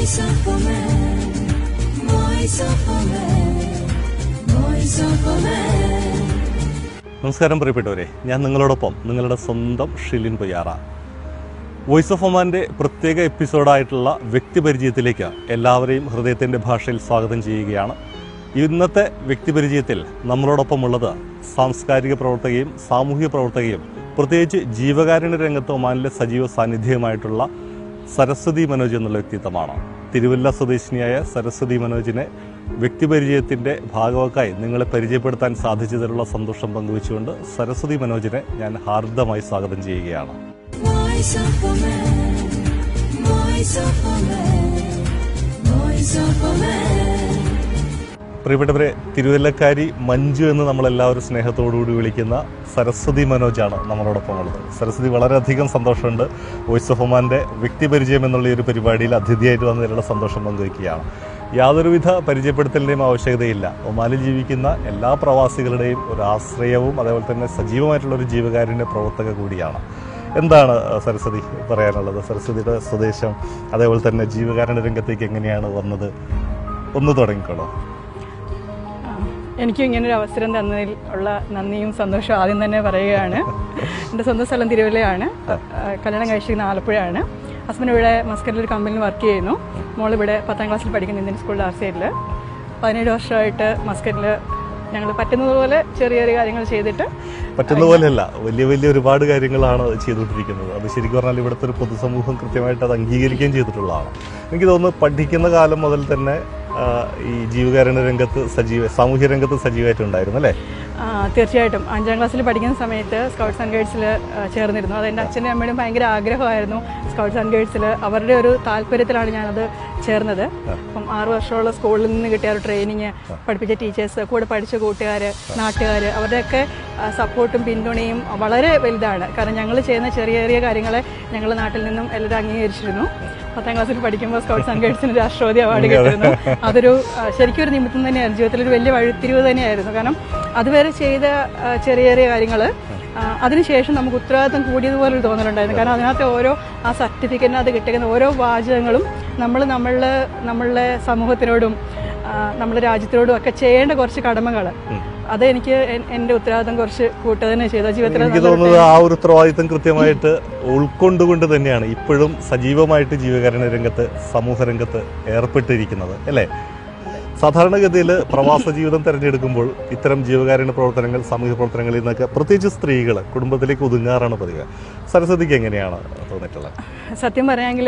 Voice of a man. Voice of a man. Voice of a man. നമസ്കാരം പ്രിയപ്പെട്ടവരെ ഞാൻ നിങ്ങളോടൊപ്പം നിങ്ങളുടെ സ്വന്തം ഷിലിൻ പൊയ്യാറ വോയിസ് ഓഫ് ഒമാൻ്റെ പ്രത്യേക എപ്പിസോഡായിട്ടുള്ള വ്യക്തിപരിചയത്തിലേക്ക് എല്ലാവരെയും ഹൃദയത്തിൻ്റെ ഭാഷയിൽ സ്വാഗതം ചെയ്യുകയാണ് ഇന്നത്തെ വ്യക്തിപരിചയത്തിൽ നമ്മളോടൊപ്പമുള്ളത് സാംസ്കാരിക പ്രവർത്തകയും സാമൂഹിക പ്രവർത്തകയും പ്രത്യേകിച്ച് ജീവകാരുണ്യ രംഗത്ത് ഒമാനിലെ സജീവ സാന്നിധ്യമായിട്ടുള്ള സരസ്വതി മനോജ് എന്നുള്ള വ്യക്തിത്വമാണ് തിരുവല്ല സ്വദേശിനിയായ സരസ്വതി മനോജിനെ വ്യക്തിപരിചയത്തിന്റെ ഭാഗവാക്കായി നിങ്ങളെ പരിചയപ്പെടുത്താൻ സാധിച്ചതിലുള്ള സന്തോഷം പങ്കുവെച്ചുകൊണ്ട് സരസ്വതി മനോജിനെ ഞാൻ ഹാർദമായി സ്വാഗതം ചെയ്യുകയാണ് Voice of a man. Voice of a man. Voice of a man. പ്രിയപ്പെട്ടവരെ തിരുവല്ലക്കാരി മഞ്ജു എന്ന് നമ്മളെല്ലാവരും സ്നേഹത്തോടുകൂടി വിളിക്കുന്ന സരസ്വതി മനോജാണ് നമ്മളോടൊപ്പം ഉള്ളത് സരസ്വതി വളരെയധികം സന്തോഷമുണ്ട് വോയിസ് ഓഫ് ഒമാൻ്റെ വ്യക്തിപരിചയം എന്നുള്ള ഈ ഒരു പരിപാടിയിൽ അതിഥിയായിട്ട് വന്നതിലുള്ള സന്തോഷം പങ്കുവയ്ക്കുകയാണ് യാതൊരുവിധ പരിചയപ്പെടുത്തലിൻ്റെയും ആവശ്യകതയില്ല ഒമാനിൽ ജീവിക്കുന്ന എല്ലാ പ്രവാസികളുടെയും ഒരു ആശ്രയവും അതേപോലെ തന്നെ സജീവമായിട്ടുള്ള ഒരു ജീവകാരുണ്യ പ്രവർത്തക കൂടിയാണ് എന്താണ് സരസ്വതി പറയാനുള്ളത് സരസ്വതിയുടെ സ്വദേശം അതേപോലെ തന്നെ ജീവകാരുണ്യ രംഗത്തേക്ക് എങ്ങനെയാണ് വന്നത് ഒന്ന് തുടങ്ങിക്കോളൂ ആ, എനിക്കും ഇങ്ങനൊരു അവസരം തന്നതിൽ ഉള്ള നന്ദിയും സന്തോഷവും ആദ്യം തന്നെ പറയുകയാണ് എൻ്റെ സ്വന്തം സ്ഥലം തിരുവല്ലയാണ് ആ, കല്യാണം കഴിച്ചിരിക്കുന്ന ആലപ്പുഴയാണ് ഹസ്ബൻഡ് ഇവിടെ മസ്കറ്റിൽ ഒരു കമ്പനിയിൽ വർക്ക് ചെയ്യുന്നു മോൾ ഇവിടെ പത്താം ക്ലാസ്സിൽ പഠിക്കുന്ന ഇന്ത്യൻ സ്കൂളിൽ ആർ സൈഡിൽ പതിനേഴ് വർഷമായിട്ട് മസ്കറ്റിൽ ഞങ്ങൾ പറ്റുന്നതുപോലെ ചെറിയ ചെറിയ കാര്യങ്ങൾ ചെയ്തിട്ട് പറ്റുന്ന പോലെയല്ല വലിയ വലിയ ഒരുപാട് കാര്യങ്ങളാണ് ചെയ്തുകൊണ്ടിരിക്കുന്നത് അത് ശരിക്കും പറഞ്ഞാൽ ഇവിടുത്തെ ഒരു പൊതുസമൂഹം കൃത്യമായിട്ട് അത് അംഗീകരിക്കുകയും ചെയ്തിട്ടുള്ളതാണ് എനിക്ക് തോന്നുന്നു പഠിക്കുന്ന കാലം മുതൽ തന്നെ ആ, ഈ ജീവകാരുണ്യ രംഗത്ത് സജീവ സാമൂഹ്യ രംഗത്ത് സജീവമായിട്ടുണ്ടായിരുന്നു അല്ലേ ആ, തീർച്ചയായിട്ടും അഞ്ചാം ക്ലാസ്സിൽ പഠിക്കുന്ന സമയത്ത് സ്കൗട്ട്സ് ആൻഡ് ഗൈഡ്സിൽ ചേർന്നിരുന്നു അത് എൻ്റെ അച്ഛൻ്റെ അമ്മയുടെയും ഭയങ്കര ആഗ്രഹമായിരുന്നു സ്കൗട്ട്സ് ആൻഡ് ഗൈഡ്സിൽ അവരുടെ ഒരു താല്പര്യത്തിലാണ് ഞാനത് ചേർന്നത് അപ്പം ആറ് വർഷമുള്ള സ്കൂളിൽ നിന്ന് കിട്ടിയ ഒരു ട്രെയിനിങ് പഠിപ്പിച്ച ടീച്ചേഴ്സ് കൂടെ പഠിച്ച കൂട്ടുകാർ നാട്ടുകാർ അവരുടെയൊക്കെ സപ്പോർട്ടും പിന്തുണയും വളരെ വലുതാണ് കാരണം ഞങ്ങൾ ചെയ്യുന്ന ചെറിയ ചെറിയ കാര്യങ്ങളെ ഞങ്ങൾ നാട്ടിൽ നിന്നും എല്ലാവരും അംഗീകരിച്ചിരുന്നു പത്താം ക്ലാസ്സിൽ പഠിക്കുമ്പോൾ സ്കൗട്ട്സ് ആൻഡ് ഗൈഡ്സിന് രാഷ്ട്രപതി അവാർഡ് കിട്ടിയിരുന്നു അതൊരു ആ, ശരിക്കും ഒരു നിമിത്തം തന്നെയായിരുന്നു ജീവിതത്തിൽ ഒരു വലിയ വഴിത്തിരിവ് തന്നെയായിരുന്നു കാരണം അതുവരെ ചെയ്ത ആ, ചെറിയ ചെറിയ കാര്യങ്ങൾ അതിനുശേഷം നമുക്ക് ഉത്തരവാദിത്തം കൂടിയതുപോലെ ഒരു തോന്നലുണ്ടായിരുന്നു കാരണം അതിനകത്ത് ഓരോ ആ സർട്ടിഫിക്കറ്റിനകത്ത് കിട്ടിക്കുന്ന ഓരോ വാചകങ്ങളും നമ്മൾ നമ്മളുടെ നമ്മളുടെ സമൂഹത്തിനോടും ആ, നമ്മുടെ രാജ്യത്തിനോടും ഒക്കെ ചെയ്യേണ്ട കുറച്ച് കടമകൾ അത് എനിക്ക് എൻ- എൻ്റെ ഉത്തരവാദിത്തം കുറച്ച് കൂട്ടുക തന്നെ ചെയ്ത ജീവിതത്തിൽ എനിക്ക് തോന്നുന്നത് ആ ഒരു ഉത്തരവാദിത്തം കൃത്യമായിട്ട് ഉൾക്കൊണ്ടുകൊണ്ട് തന്നെയാണ് ഇപ്പോഴും സജീവമായിട്ട് ജീവകാരുണ്യ രംഗത്ത് സമൂഹ രംഗത്ത് ഏർപ്പെട്ടിരിക്കുന്നത് അല്ലേ സാധാരണഗതിയിൽ പ്രവാസ ജീവിതം തിരഞ്ഞെടുക്കുമ്പോൾ ഇത്തരം ജീവകാരുണ്യ പ്രവർത്തനങ്ങൾ സാമൂഹ്യ പ്രവർത്തനങ്ങളിൽ നിന്നൊക്കെ പ്രത്യേകിച്ച് സ്ത്രീകൾ കുടുംബത്തിലേക്ക് ഒതുങ്ങാറാണ് പതിവ് സരസ്വതിക്ക് എങ്ങനെയാണ് തോന്നിയിട്ടുള്ളത് സത്യം പറയാമെങ്കിൽ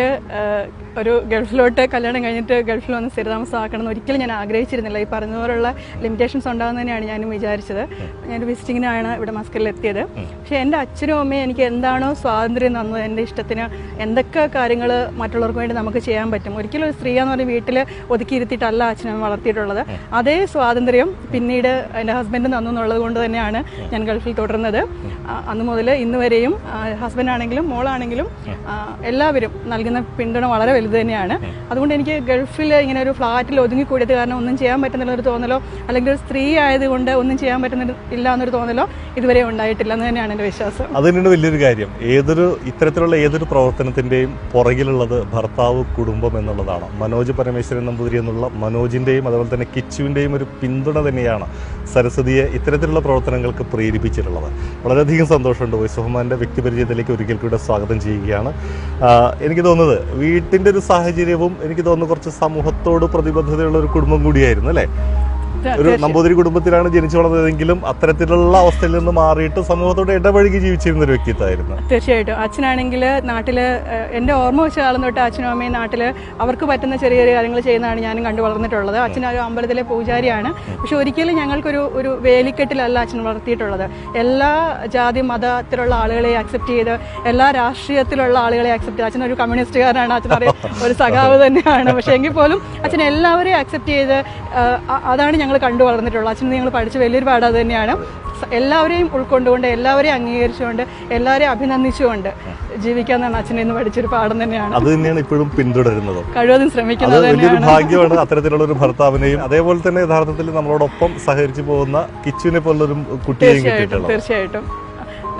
ഒരു ഗൾഫിലോട്ട് കല്യാണം കഴിഞ്ഞിട്ട് ഗൾഫിൽ വന്ന് സ്ഥിരതാമസമാക്കണം എന്ന് ഒരിക്കലും ഞാൻ ആഗ്രഹിച്ചിരുന്നില്ല ഈ പറഞ്ഞതുപോലുള്ള ലിമിറ്റേഷൻസ് ഉണ്ടാകുന്ന തന്നെയാണ് ഞാനും വിചാരിച്ചത് ഞാനൊരു വിസിറ്റിങ്ങിനാണ് ഇവിടെ മസ്കലിൽ എത്തിയത് പക്ഷേ എൻ്റെ അച്ഛനും അമ്മയും എനിക്ക് എന്താണോ സ്വാതന്ത്ര്യം തന്നത് എൻ്റെ ഇഷ്ടത്തിന് എന്തൊക്കെ കാര്യങ്ങൾ മറ്റുള്ളവർക്ക് വേണ്ടി നമുക്ക് ചെയ്യാൻ പറ്റും ഒരിക്കലും ഒരു സ്ത്രീ എന്ന് പറഞ്ഞ വീട്ടിൽ ഒതുക്കിയിരുത്തിയിട്ടല്ല അച്ഛനും വളർത്തിയിട്ടുള്ളത് അതേ സ്വാതന്ത്ര്യം പിന്നീട് എൻ്റെ ഹസ്ബൻഡ് തന്നു എന്നുള്ളത് കൊണ്ട് തന്നെയാണ് ഞാൻ ഗൾഫിൽ തുടർന്നത് ആ, അന്ന് മുതൽ ഇന്ന് വരെയും ഹസ്ബൻഡ് ആണെങ്കിലും മോളാണെങ്കിലും ആ, എല്ലാവരും നൽകുന്ന പിന്തുണ വളരെ വലുത് തന്നെയാണ് അതുകൊണ്ട് എനിക്ക് ഗൾഫിൽ ഇങ്ങനെ ഒരു ഫ്ലാറ്റിൽ ഒതുങ്ങിക്കൂടിയത് കാരണം ഒന്നും ചെയ്യാൻ പറ്റുന്നില്ല ഒരു തോന്നലോ അല്ലെങ്കിൽ ഒരു സ്ത്രീ ആയതുകൊണ്ട് ഒന്നും ചെയ്യാൻ പറ്റുന്ന ഇല്ല എന്നൊരു തോന്നലോ ഇതുവരെ ഉണ്ടായിട്ടില്ല എന്ന് തന്നെയാണ് എൻ്റെ വിശ്വാസം അത് തന്നെയാണ് വലിയൊരു കാര്യം ഏതൊരു ഇത്തരത്തിലുള്ള ഏതൊരു പ്രവർത്തനത്തിന്റെയും പുറകിലുള്ളത് ഭർത്താവ് കുടുംബം എന്നുള്ളതാണ് മനോജ് പരമേശ്വരൻ നമ്പൂതിരി എന്നുള്ള മനോജിന്റെയും അതുപോലെ തന്നെ കിച്ചുവിന്റെയും ഒരു പിന്തുണ തന്നെയാണ് സരസ്വതിയെ ഇത്തരത്തിലുള്ള പ്രവർത്തനങ്ങൾക്ക് പ്രേരിപ്പിച്ചിട്ടുള്ളത് വളരെയധികം സന്തോഷമുണ്ട് വോയിസ് ഓഫ് മാൻ്റെ വ്യക്തിപരിചയത്തിലേക്ക് ഒരിക്കൽ കൂടെ സ്വാഗതം ചെയ്യുകയാണ് ആ, എനിക്ക് തോന്നുന്നത് വീട്ടിന്റെ ഒരു സാഹചര്യവും എനിക്ക് തോന്നുന്നു കുറച്ച് സമൂഹത്തോട് പ്രതിബദ്ധതയുള്ള ഒരു കുടുംബം കൂടിയായിരുന്നു അല്ലേ ഒരു നമ്പൂതിരി കുടുംബത്തിലാണ് ജനിച്ചു വളർന്നതെങ്കിലും അത്തരത്തിലുള്ള അവസ്ഥയിൽ നിന്ന് മാറിയിട്ട് സമൂഹത്തോട് ഇടപഴകി ജീവിച്ചിരുന്ന ഒരു വ്യക്തിത്വമായിരുന്നു തീർച്ചയായിട്ടും അച്ഛനാണെങ്കിൽ നാട്ടിൽ എൻ്റെ ഓർമ്മ വെച്ച കാലം തൊട്ട് അച്ഛനും അമ്മയും നാട്ടിൽ അവർക്ക് പറ്റുന്ന ചെറിയ ചെറിയ കാര്യങ്ങൾ ചെയ്യുന്നതാണ് ഞാനും കണ്ടു വളർന്നിട്ടുള്ളത് അച്ഛൻ ഒരു അമ്പലത്തിലെ പൂജാരിയാണ് പക്ഷെ ഒരിക്കലും ഞങ്ങൾക്കൊരു ഒരു വേലിക്കെട്ടിലല്ല അച്ഛൻ വളർത്തിയിട്ടുള്ളത് എല്ലാ ജാതി മതത്തിലുള്ള ആളുകളെ അക്സെപ്റ്റ് ചെയ്ത് എല്ലാ രാഷ്ട്രീയത്തിലുള്ള ആളുകളെ അക്സെപ്റ്റ് ചെയ്ത് അച്ഛൻ ഒരു കമ്മ്യൂണിസ്റ്റുകാരനാണ് അച്ഛൻ അറിയാം ഒരു സഖാവ് തന്നെയാണ് പക്ഷെ എങ്കിൽ പോലും അച്ഛൻ എല്ലാവരെയും അക്സെപ്റ്റ് ചെയ്ത് ആ, അ- അതാണ് ഞങ്ങൾ കണ്ടു വളർന്നിട്ടുള്ളത് അച്ഛൻ ഞങ്ങൾ പഠിച്ച വലിയൊരു പാഠം അത് തന്നെയാണ് സ- എല്ലാവരെയും ഉൾക്കൊണ്ടുകൊണ്ട് എല്ലാവരെയും അംഗീകരിച്ചുകൊണ്ട് എല്ലാവരെയും അഭിനന്ദിച്ചുകൊണ്ട് ജീവിക്കാന്നാണ് അച്ഛനെ നിന്ന് പഠിച്ചൊരു പാഠം തന്നെയാണ് അത് തന്നെയാണ് ഇപ്പോഴും പിന്തുടരുന്നത് കഴിവതും അത് ശ്രമിക്കുന്നത് വലിയൊരു തന്നെയാണ് ഭാഗ്യമാണ് അത്തരത്തിലുള്ള ഒരു ഭർത്താവിനെയും അതേപോലെ തന്നെ യഥാർത്ഥത്തിൽ നമ്മളോടൊപ്പം സഹകരിച്ചു പോകുന്ന കിച്ചുവിനെ പോലുള്ളൊരു കുട്ടിയെയും തീർച്ചയായിട്ടും കിട്ടിയിട്ടുള്ളത് തീർച്ചയായിട്ടും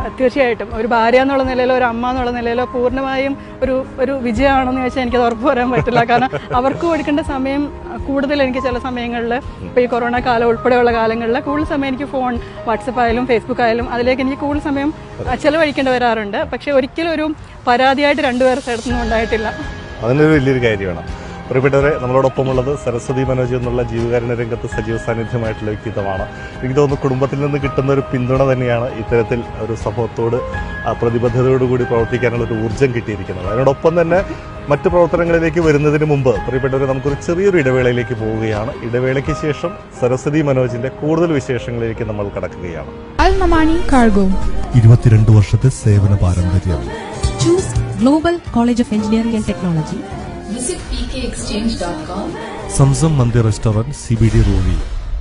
തീർച്ചയായിട്ടും ഒരു ഭാര്യ എന്നുള്ള നിലയിലോ ഒരു അമ്മ എന്നുള്ള നിലയിലോ പൂർണ്ണമായും ഒരു ഒരു വിജയമാണെന്ന് ചോദിച്ചാൽ എനിക്കത് ഉറപ്പ് പറയാൻ പറ്റില്ല കാരണം അവർക്ക് കൊടുക്കേണ്ട സമയം കൂടുതൽ എനിക്ക് ചില സമയങ്ങളിൽ ഇപ്പോൾ ഈ കൊറോണ കാലം ഉൾപ്പെടെയുള്ള കാലങ്ങളിൽ കൂടുതൽ സമയം എനിക്ക് ഫോൺ വാട്സപ്പ് ആയാലും ഫേസ്ബുക്ക് ആയാലും അതിലേക്ക് എനിക്ക് കൂടുതൽ സമയം ചിലവഴിക്കേണ്ടി വരാറുണ്ട് പക്ഷേ ഒരിക്കലും ഒരു പരാതിയായിട്ട് രണ്ടുപേർ സ്ഥലത്തൊന്നും ഉണ്ടായിട്ടില്ല അതിനൊരു വലിയൊരു കാര്യമാണ് പ്രിയപ്പെട്ടവരെ നമ്മളോടൊപ്പമുള്ളത് സരസ്വതി മനോജ് എന്നുള്ള ജീവകാരുണ്യ രംഗത്ത് സജീവ സാന്നിധ്യമായിട്ടുള്ള വ്യക്തിത്വമാണ് എനിക്ക് തോന്നുന്നു കുടുംബത്തിൽ നിന്ന് കിട്ടുന്ന ഒരു പിന്തുണ തന്നെയാണ് ഇത്തരത്തിൽ ഒരു സമൂഹത്തോട് ആ, പ്രതിബദ്ധതയോടുകൂടി പ്രവർത്തിക്കാനുള്ള ഒരു ഊർജ്ജം കിട്ടിയിരിക്കുന്നത് അതിനോടൊപ്പം തന്നെ മറ്റു പ്രവർത്തനങ്ങളിലേക്ക് വരുന്നതിന് മുമ്പ് പ്രിയപ്പെട്ടവരെ നമുക്കൊരു ചെറിയൊരു ഇടവേളയിലേക്ക് പോവുകയാണ് ഇടവേളയ്ക്ക് ശേഷം സരസ്വതി മനോജിന്റെ കൂടുതൽ വിശേഷങ്ങളിലേക്ക് നമ്മൾ കടക്കുകയാണ് Al Mamani Cargo. ഇരുപത്തിരണ്ട് വർഷത്തെ സേവന പാരമ്പര്യം Choose Global College of Engineering and Technology. Visit pkexchange.com. Zamzam Mandir restaurant C B D Ruwi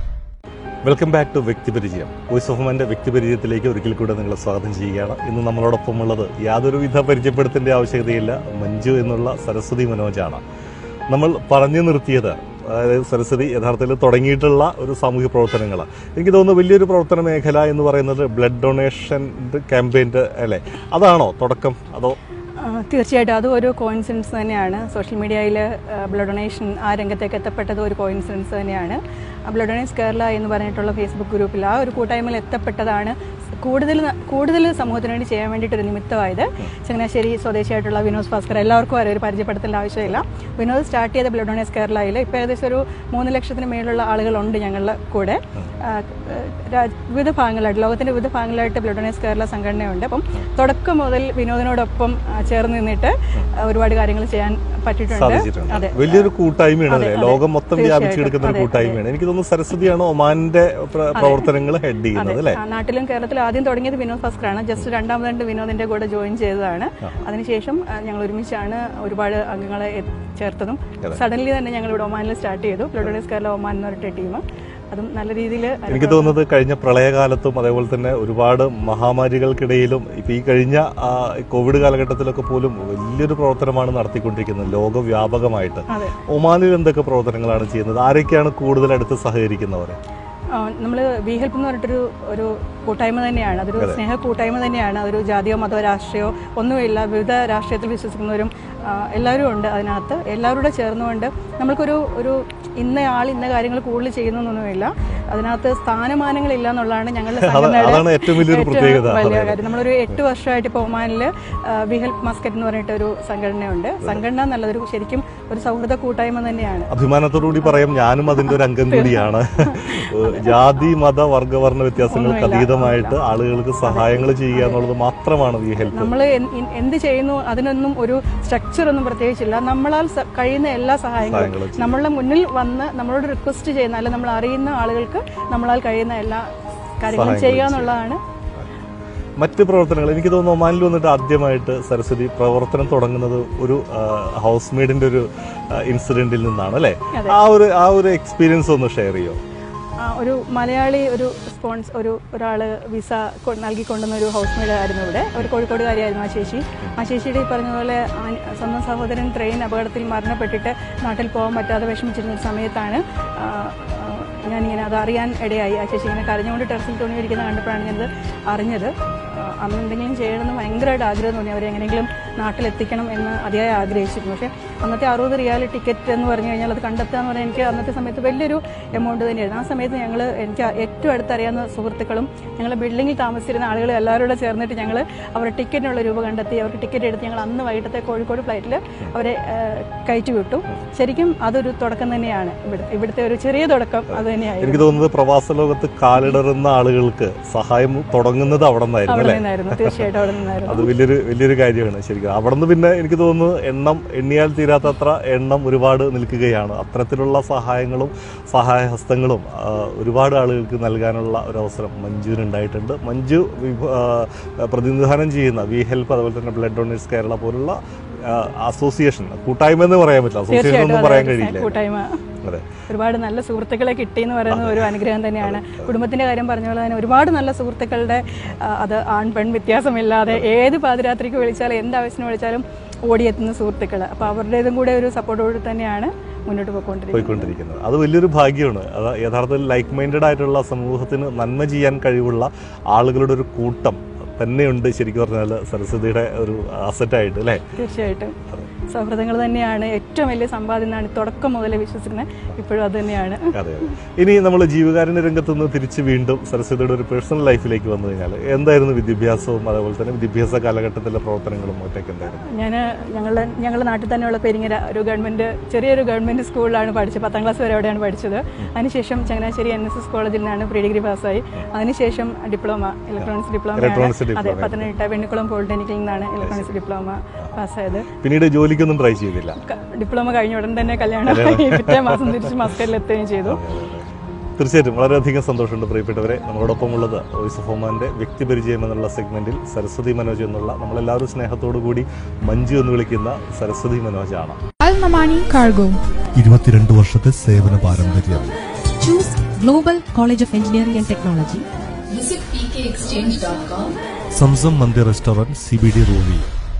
welcome back to വ്യക്തിപരിചയം വോയിസ് ഓഫ് മാന്റെ വ്യക്തിപരിചയത്തിലേക്ക് ഒരിക്കൽ കൂടെ നിങ്ങളെ സ്വാഗതം ചെയ്യുകയാണ് ഇന്ന് നമ്മളോടൊപ്പം ഉള്ളത് യാതൊരുവിധ പരിചയപ്പെടുത്തേണ്ട ആവശ്യകതയില്ല മഞ്ജു എന്നുള്ള സരസ്വതി മനോജാണ് നമ്മൾ പറഞ്ഞു നിർത്തിയത് അതായത് സരസ്വതി യഥാർത്ഥത്തിൽ തുടങ്ങിയിട്ടുള്ള ഒരു സാമൂഹ്യ പ്രവർത്തനങ്ങൾ എനിക്ക് തോന്നുന്നു വലിയൊരു പ്രവർത്തന മേഖല എന്ന് പറയുന്നത് ബ്ലഡ് ഡൊണേഷൻ ക്യാമ്പയിൻ്റെ അല്ലേ അതാണോ തുടക്കം അതോ ആ, തീർച്ചയായിട്ടും അതും ഒരു കോയിൻസിഡൻസ് തന്നെയാണ് സോഷ്യൽ മീഡിയയിൽ ബ്ലഡ് ഡൊണേഷൻ ആ രംഗത്തേക്ക് എത്തപ്പെട്ടത് ഒരു കോയിൻസിഡൻസ് തന്നെയാണ് ബ്ലഡ് ഡൊണേഴ്സ് കേരള എന്ന് പറഞ്ഞിട്ടുള്ള ഫേസ്ബുക്ക് ഗ്രൂപ്പിൽ ആ ഒരു കൂട്ടായ്മയിൽ എത്തപ്പെട്ടതാണ് കൂടുതൽ ന- കൂടുതൽ സമൂഹത്തിന് വേണ്ടി ചെയ്യാൻ വേണ്ടിയിട്ടൊരു നിമിത്തമായത് ചങ്ങനാശ്ശേരി സ്വദേശിയായിട്ടുള്ള വിനോദ് ഭാസ്കർ എല്ലാവർക്കും അറിയാം ഒരു പരിചയപ്പെടുത്തേണ്ട ആവശ്യമില്ല വിനോദ് സ്റ്റാർട്ട് ചെയ്ത ബ്ലഡ് ഡൊണേഴ്സ് കേരളയിൽ ഇപ്പോൾ ഏകദേശം ഒരു മൂന്ന് ലക്ഷത്തിന് മേലുള്ള ആളുകളുണ്ട് ഞങ്ങളുടെ കൂടെ ആ, രാ- വിവിധ ഭാഗങ്ങളായിട്ട് ലോകത്തിന്റെ വിവിധ ഭാഗങ്ങളായിട്ട് ബ്ലഡ് ഡൊണേഴ്സ് കേരള സംഘടനയുണ്ട് അപ്പം തുടക്കം മുതൽ വിനോദിനോടൊപ്പം ആ, ചേർന്ന് നിന്നിട്ട് ആ, ഒരുപാട് കാര്യങ്ങൾ ചെയ്യാൻ പറ്റിയിട്ടുണ്ട് സാധിച്ചിട്ടുണ്ട് അതെ വലിയൊരു കൂട്ടായ്മയാണ് അല്ലേ അതെ, അതെ. ലോകം മൊത്തം വ്യാപിച്ചു തീർച്ചയായിട്ടും. കിടക്കുന്ന ഒരു അതെ, കൂട്ടായ്മയാണ് എനിക്ക് തോന്നുന്നു സരസ്വതിയാണ് ഒമാന്റെ പ്ര- പ്രവർത്തനങ്ങൾ ഹെഡ് ചെയ്യുന്നത് അല്ലേ ആ, നാട്ടിലും കേരളത്തിലും ആദ്യം തുടങ്ങിയത് വിനോദ് ഭാസ്കറാണ് ജസ്റ്റ് രണ്ടാമതായിട്ട് വിനോദിന്റെ കൂടെ ജോയിൻ ചെയ്തതാണ് അതിനുശേഷം ആ, ഞങ്ങൾ ഒരുമിച്ചാണ് ഒരുപാട് അംഗങ്ങളെ എ- ചേർത്തതും സഡൻലി തന്നെ ഞങ്ങൾ ഇവിടെ ഒമാനിൽ സ്റ്റാർട്ട് ചെയ്തു ബ്ലഡ് ഡൊണേഴ്സ് കേരള ഒമാൻ എന്ന് പറഞ്ഞിട്ട് ടീം അതും നല്ല രീതിയിൽ എനിക്ക് തോന്നുന്നത് കഴിഞ്ഞ പ്രളയകാലത്തും അതേപോലെ തന്നെ ഒരുപാട് മഹാമാരികൾക്കിടയിലും ഇപ്പൊ ഈ കഴിഞ്ഞ ആ, കോവിഡ് കാലഘട്ടത്തിലൊക്കെ പോലും വലിയൊരു പ്രവർത്തനമാണ് നടത്തിക്കൊണ്ടിരിക്കുന്നത് ലോകവ്യാപകമായിട്ട് അതെ ഒമാനിൽ എന്തൊക്കെ പ്രവർത്തനങ്ങളാണ് ചെയ്യുന്നത് ആരൊക്കെയാണ് കൂടുതൽ അടുത്ത് സഹകരിക്കുന്നവർ നമ്മൾ വി ഹെൽപ്പ് എന്ന് പറഞ്ഞിട്ടൊരു ഒരു കൂട്ടായ്മ തന്നെയാണ് അതൊരു സ്നേഹ കൂട്ടായ്മ തന്നെയാണ് അതൊരു ജാതിയോ മതമോ രാഷ്ട്രീയമോ ഒന്നുമില്ല വിവിധ രാഷ്ട്രീയത്തിൽ വിശ്വസിക്കുന്നവരും ആ, എല്ലാവരും ഉണ്ട് അതിനകത്ത് എല്ലാവരും കൂടെ ചേർന്നുകൊണ്ട് നമ്മൾക്കൊരു ഒരു ഇന്ന ആൾ ഇന്ന കാര്യങ്ങൾ കൂടുതൽ ചെയ്യുന്നൊന്നുമില്ല അതിനകത്ത് സ്ഥാനമാനങ്ങളില്ല എന്നുള്ളതാണ് ഞങ്ങളുടെ സംഘടനയുടെ അതാണ് ഏറ്റവും വലിയൊരു ഏറ്റവും പ്രത്യേകത. വലിയ അതെ. കാര്യം നമ്മളൊരു എട്ട് വർഷമായിട്ട് ഇപ്പോൾ ഒമാനിൽ വി ഹെൽപ്പ് മസ്കറ്റ് എന്ന് പറഞ്ഞിട്ട് ഒരു സംഘടനയുണ്ട് സംഘടന എന്നുള്ളതൊരു ശരിക്കും ഒരു സൗഹൃദ കൂട്ടായ്മ തന്നെയാണ് അഭിമാനത്തോടുകൂടി പറയാം ഞാനും അതിന്റെ ഒരു അംഗം കൂടിയാണ് ജാതി മത വർഗവർണ്ണ വ്യത്യാസങ്ങൾക്ക് അതീതമായിട്ട് ആളുകൾക്ക് സഹായങ്ങൾ ചെയ്യുക എന്നുള്ളത് മാത്രമാണ് ഈ ഹെൽപ്പ് നമ്മൾ എന്ത് ചെയ്യുന്നു അതിനൊന്നും ഒരു സ്ട്രക്ചർ ഒന്നും പ്രത്യേകിച്ചില്ല നമ്മളാൽ സ- കഴിയുന്ന എല്ലാ സഹായങ്ങളും സഹായങ്ങളും നമ്മളുടെ മുന്നിൽ വന്ന് നമ്മളോട് റിക്വസ്റ്റ് ചെയ്യുന്ന അല്ല നമ്മൾ അറിയുന്ന ആളുകൾക്ക് നമ്മളാൽ കഴിയുന്ന എല്ലാ കാര്യങ്ങളും ചെയ്യുക എന്നുള്ളതാണ് മറ്റ് പ്രവർത്തനങ്ങൾ എനിക്ക് തോന്നുന്നു ഒമാനിൽ വന്നിട്ട് ആദ്യമായിട്ട് സരസ്വതി പ്രവർത്തനം തുടങ്ങുന്നത് ഒരു ഹൗസ് മെയ്ഡിന്റെ ഒരു ഇൻസിഡന്റിൽ നിന്നാണ് അല്ലേ ആ ഒരു ആ ഒരു എക്സ്പീരിയൻസ് ഒന്ന് ഷെയർ ചെയ്യോ ആ, ഒരു മലയാളി ഒരു സ്പോൺസ് ഒരു ഒരാൾ വിസ കൊ- നൽകി കൊണ്ടുവന്ന ഒരു ഹൗസ് മെയ്ഡ് ആയിരുന്നു ഇവിടെ ഒരു കോഴിക്കോടുകാരിയായിരുന്നു ആ ചേച്ചി ആ ചേച്ചിയുടെ ഈ പറഞ്ഞ പോലെ ആ- സ്വന്തം സഹോദരൻ ട്രെയിൻ അപകടത്തിൽ മരണപ്പെട്ടിട്ട് നാട്ടിൽ പോകാൻ പറ്റാതെ വിഷമിച്ചിരുന്ന ഒരു സമയത്താണ് ആ, ആ, ഞാനിങ്ങനെ അത് അറിയാൻ ഇടയായി ആ ചേച്ചി ഇങ്ങനെ കരഞ്ഞുകൊണ്ട് ടെറസിൽ തുണി ഇരിക്കുന്നത് കണ്ടപ്പോഴാണ് ഞാനത് അറിഞ്ഞത് ആ, അന്ന് എന്തെങ്കിലും ചെയ്യണമെന്ന് ഭയങ്കരമായിട്ട് ആഗ്രഹം തോന്നി അവരെ എങ്ങനെയെങ്കിലും നാട്ടിലെത്തിക്കണം എന്ന് അതിയായി ആഗ്രഹിച്ചിരുന്നു പക്ഷേ അന്നത്തെ അറുപത് റിയാൽ ടിക്കറ്റ് എന്ന് പറഞ്ഞു കഴിഞ്ഞാൽ അത് കണ്ടെത്തുക എന്ന് പറഞ്ഞാൽ എനിക്ക് അന്നത്തെ സമയത്ത് വലിയൊരു എമൗണ്ട് തന്നെയായിരുന്നു ആ സമയത്ത് ഞങ്ങൾ എനിക്ക് ഏറ്റവും അടുത്തറിയാവുന്ന സുഹൃത്തുക്കളും ഞങ്ങൾ ബിൽഡിങ്ങിൽ താമസിച്ചിരുന്ന ആളുകളും എല്ലാവരും കൂടെ ചേർന്നിട്ട് ഞങ്ങൾ അവരുടെ ടിക്കറ്റിനുള്ള രൂപ കണ്ടെത്തി അവർക്ക് ടിക്കറ്റ് എടുത്ത് ഞങ്ങൾ അന്ന് വൈകിട്ടത്തെ കോഴിക്കോട് ഫ്ലൈറ്റിൽ അവരെ ആ, കയറ്റി വിട്ടു ശരിക്കും അതൊരു തുടക്കം തന്നെയാണ് ഇവിടുത്തെ ഇവിടുത്തെ ഒരു ചെറിയ തുടക്കം അത് തന്നെയായിരുന്നു എനിക്ക് തോന്നുന്നത് പ്രവാസ ലോകത്ത് കാലിടറുന്ന ആളുകൾക്ക് സഹായം തുടങ്ങുന്നത് അവിടെ നിന്നായിരുന്നു അവിടെ അല്ലേ നിന്നായിരുന്നു തീർച്ചയായിട്ടും അവിടെ നിന്നായിരുന്നു അത് വലിയൊരു വലിയൊരു കാര്യമാണ് ശരിക്കും അവിടെ നിന്ന് പിന്നെ എനിക്ക് തോന്നുന്നു എണ്ണം എണ്ണിയാൽ തീരാത്തത്ര എണ്ണം ഒരുപാട് നിൽക്കുകയാണ് അത്തരത്തിലുള്ള സഹായങ്ങളും സഹായഹസ്തങ്ങളും ആ, ഒരുപാട് ആളുകൾക്ക് നൽകാനുള്ള ഒരു അവസരം മഞ്ജുവിന് ഉണ്ടായിട്ടുണ്ട് മഞ്ജു വിഭ- ആ, പ്രതിനിധാനം ചെയ്യുന്ന വി ഹെൽപ്പ് അതുപോലെ തന്നെ ബ്ലഡ് ഡൊണേഴ്സ് കേരള പോലുള്ള ആ, അസോസിയേഷൻ കൂട്ടായ്മ എന്ന് പറയാൻ പറ്റില്ല അസോസിയേഷൻ തീർച്ചയായിട്ടും ഒന്നും അതെ, പറയാൻ ഒരു കഴിയില്ല കൂട്ടായ്മ അതെ ഒരുപാട് നല്ല സുഹൃത്തുക്കളെ കിട്ടി എന്ന് പറയുന്നത് ഒരു അനുഗ്രഹം തന്നെയാണ് കുടുംബത്തിന്റെ കാര്യം പറഞ്ഞ പോലെ തന്നെ ഒരുപാട് നല്ല സുഹൃത്തുക്കളുടെ ആ, അത് ആൺ പെൺ വ്യത്യാസമില്ലാതെ ഏത് പാതിരാത്രിക്ക് വിളിച്ചാലും എന്ത് ആവശ്യത്തിന് വിളിച്ചാലും ഓടിയെത്തുന്ന സുഹൃത്തുക്കൾ അപ്പോൾ അവരുടേതും കൂടെ ഒരു സപ്പോർട്ടോട് തന്നെയാണ് മുന്നോട്ട് പോയിക്കൊണ്ടിരിക്കുന്നത് പോയിക്കൊണ്ടിരിക്കുന്നത് അത് വലിയൊരു ഭാഗ്യമാണ് അത് യഥാർത്ഥത്തിൽ ലൈക്ക് മൈൻഡഡ് ആയിട്ടുള്ള സമൂഹത്തിന് നന്മ ചെയ്യാൻ കഴിവുള്ള ആളുകളുടെ ഒരു കൂട്ടം തന്നെയുണ്ട് ശരിക്കും പറഞ്ഞാൽ സരസ്വതിയുടെ ഒരു അസറ്റായിട്ട് അല്ലേ തീർച്ചയായിട്ടും സൗഹൃദങ്ങൾ തന്നെയാണ് ഏറ്റവും വലിയ സമ്പാദ്യം എന്നാണ് തുടക്കം മുതലേ വിശ്വസിക്കുന്നത് ഇപ്പോഴും അത് തന്നെയാണ് അതെ അതെ ഇനി നമ്മൾ ജീവകാരുണ്യ രംഗത്ത് നിന്ന് തിരിച്ച് വീണ്ടും സരസ്വതിയുടെ ഒരു പേഴ്സണൽ ലൈഫിലേക്ക് വന്നു കഴിഞ്ഞാൽ എന്തായിരുന്നു വിദ്യാഭ്യാസവും അതേപോലെ തന്നെ വിദ്യാഭ്യാസ കാലഘട്ടത്തിലെ പ്രവർത്തനങ്ങളും മറ്റൊക്കെ എന്തായിരുന്നു ഞാൻ ഞങ്ങളുടെ ഞങ്ങളുടെ നാട്ടിൽ തന്നെയുള്ള പെരിങ്ങര ഒരു ഗവൺമെൻറ് ചെറിയൊരു ഗവൺമെൻറ് സ്കൂളിലാണ് പഠിച്ചത് പത്താം ക്ലാസ് വരെ അവിടെയാണ് പഠിച്ചത് അതിനുശേഷം ചങ്ങനാശ്ശേരി എൻ എസ് എസ് കോളേജിൽ നിന്നാണ് പ്രീ ഡിഗ്രി പാസ്സായി അതിനുശേഷം ഡിപ്ലോമ ഇലക്ട്രോണിക്സ് ഡിപ്ലോമ Electronics അതെ diploma. പത്തനംതിട്ട വെണ്ണിക്കുളം പോളിടെക്നിക്കിൽ നിന്നാണ് ഇലക്ട്രോണിക്സ് ഡിപ്ലോമ പാസ്സായത് പിന്നീട് ജോലിക്കൊന്നും ട്രൈ ചെയ്തില്ല ക- ഡിപ്ലോമ കഴിഞ്ഞ ഉടൻ തന്നെ കല്യാണം ആയി. പിറ്റേ മാസം തിരിച്ച് മസ്കറ്റിൽ എത്തുകയും ചെയ്തു തീർച്ചയായിട്ടും വളരെയധികം സന്തോഷമുണ്ട് പ്രിയപ്പെട്ടവരെ നമ്മളോടൊപ്പം ഉള്ളത് വോയിസ് ഓഫ് ഒമാന്റെ വ്യക്തിപരിചയം എന്നുള്ള സെഗ്മെന്റിൽ സരസ്വതി മനോജ് എന്നുള്ള നമ്മളെല്ലാവരും സ്നേഹത്തോടു കൂടി മഞ്ജു എന്ന് വിളിക്കുന്ന സരസ്വതി മനോജാണ് Al Mamani Cargo. ഇരുപത്തിരണ്ട് വർഷത്തെ സേവന പാരമ്പര്യം Choose Global College of Engineering and Technology. Visit pkexchange.com. Zamzam Mandir restaurant C B D Ruwi